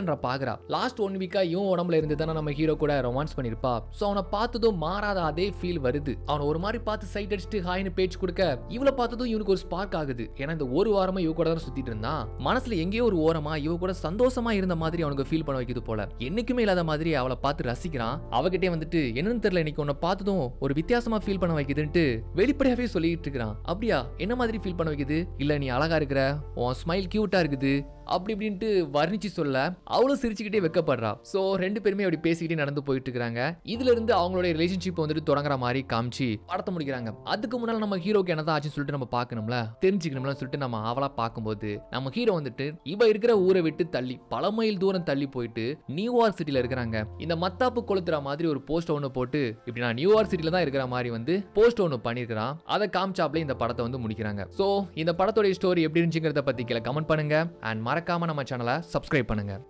Speaker 1: பாக்குறா லாஸ்ட் ஒன் வீக்கா இவன் உடம்புல இருந்து தானே நம்ம ஹீரோ கூட ரொமான்ஸ் பண்ணிருப்பா சோ அவனை பார்த்ததும் மாறாத அதே ஃபீல் வருது அவன் ஒரு மாதிரி பார்த்து சைட் அடிச்சுட்டு ஹாய்னு பேச்சு கொடுக்க இவளை பார்த்ததும் இவனுக்கு ஒரு ஸ்பார்க் ஆகுது ஏன்னா இந்த ஒரு வாரமா இவ கூட தான் சுத்திட்டு இருந்தான் மனசுல எங்கேயோ ஒரு ஓரமா இவ கூட சந்தோஷமா இருந்த மாதிரி அவனுக்கு ஃபீல் பண்ண வைக்குது போல என்னைக்குமே இல்லாத மாதிரி அவளை பார்த்து ரசிக்கிறான் அவகிட்டே வந்துட்டு என்னன்னு தெரியல இன்னைக்கு உன்னை பார்த்ததும் ஒரு வித்தியாசமா ஃபீல் பண்ண வைக்குதுன்ட்டு வெளிப்படையாவே சொல்லிட்டு இருக்கிறான் அப்படியா என்ன மாதிரி ஃபீல் பண்ண வைக்குது இல்ல நீ அழகா இருக்கிற உன் ஸ்மைல் கியூட்டா இருக்குது அப்படி இப்படின்ட்டு வர்ணிச்சு சொல்ல அவளும் சிரிச்சுக்கிட்டே வெக்கப்படுறா ஸோ ரெண்டு பேருமே அப்படி பேசிக்கிட்டே நடந்து போயிட்டு இருக்காங்க இதுல இருந்து அவங்களுடைய ரிலேஷன்ஷிப் வந்துட்டு தொடங்குற மாதிரி காமிச்சு படத்தை முடிக்கிறாங்க அதுக்கு முன்னால நம்ம ஹீரோக்கு என்னதான் ஆச்சுன்னு சொல்லிட்டு நம்ம பார்க்கணும்ல தெரிஞ்சுக்கணும்ல சொல்லிட்டு நம்ம அவளா பார்க்கும்போது நம்ம ஹீரோ வந்துட்டு இவ இருக்கிற ஊரை விட்டு தள்ளி பல மைல் தூரம் தள்ளி போயிட்டு நியூயார்க் சிட்டில இருக்கிறாங்க இந்த மத்தாப்பு கொளுத்துற மாதிரி ஒரு போஸ்ட் ஒன்று போட்டு இப்படி நான் நியூயார்க் சிட்டில தான் இருக்கிற மாதிரி வந்து போஸ்ட் ஒன்று பண்ணியிருக்கிறான் அதை காமிச்சாப்ல இந்த படத்தை வந்து முடிக்கிறாங்க ஸோ இந்த படத்தோட ஸ்டோரி எப்படி இருந்துச்சுங்கிறத பத்தி கீழே கமெண்ட் பண்ணுங்க அண்ட் மறக்காம நம்ம சேனலை சப்ஸ்கிரைப் பண்ணுங்க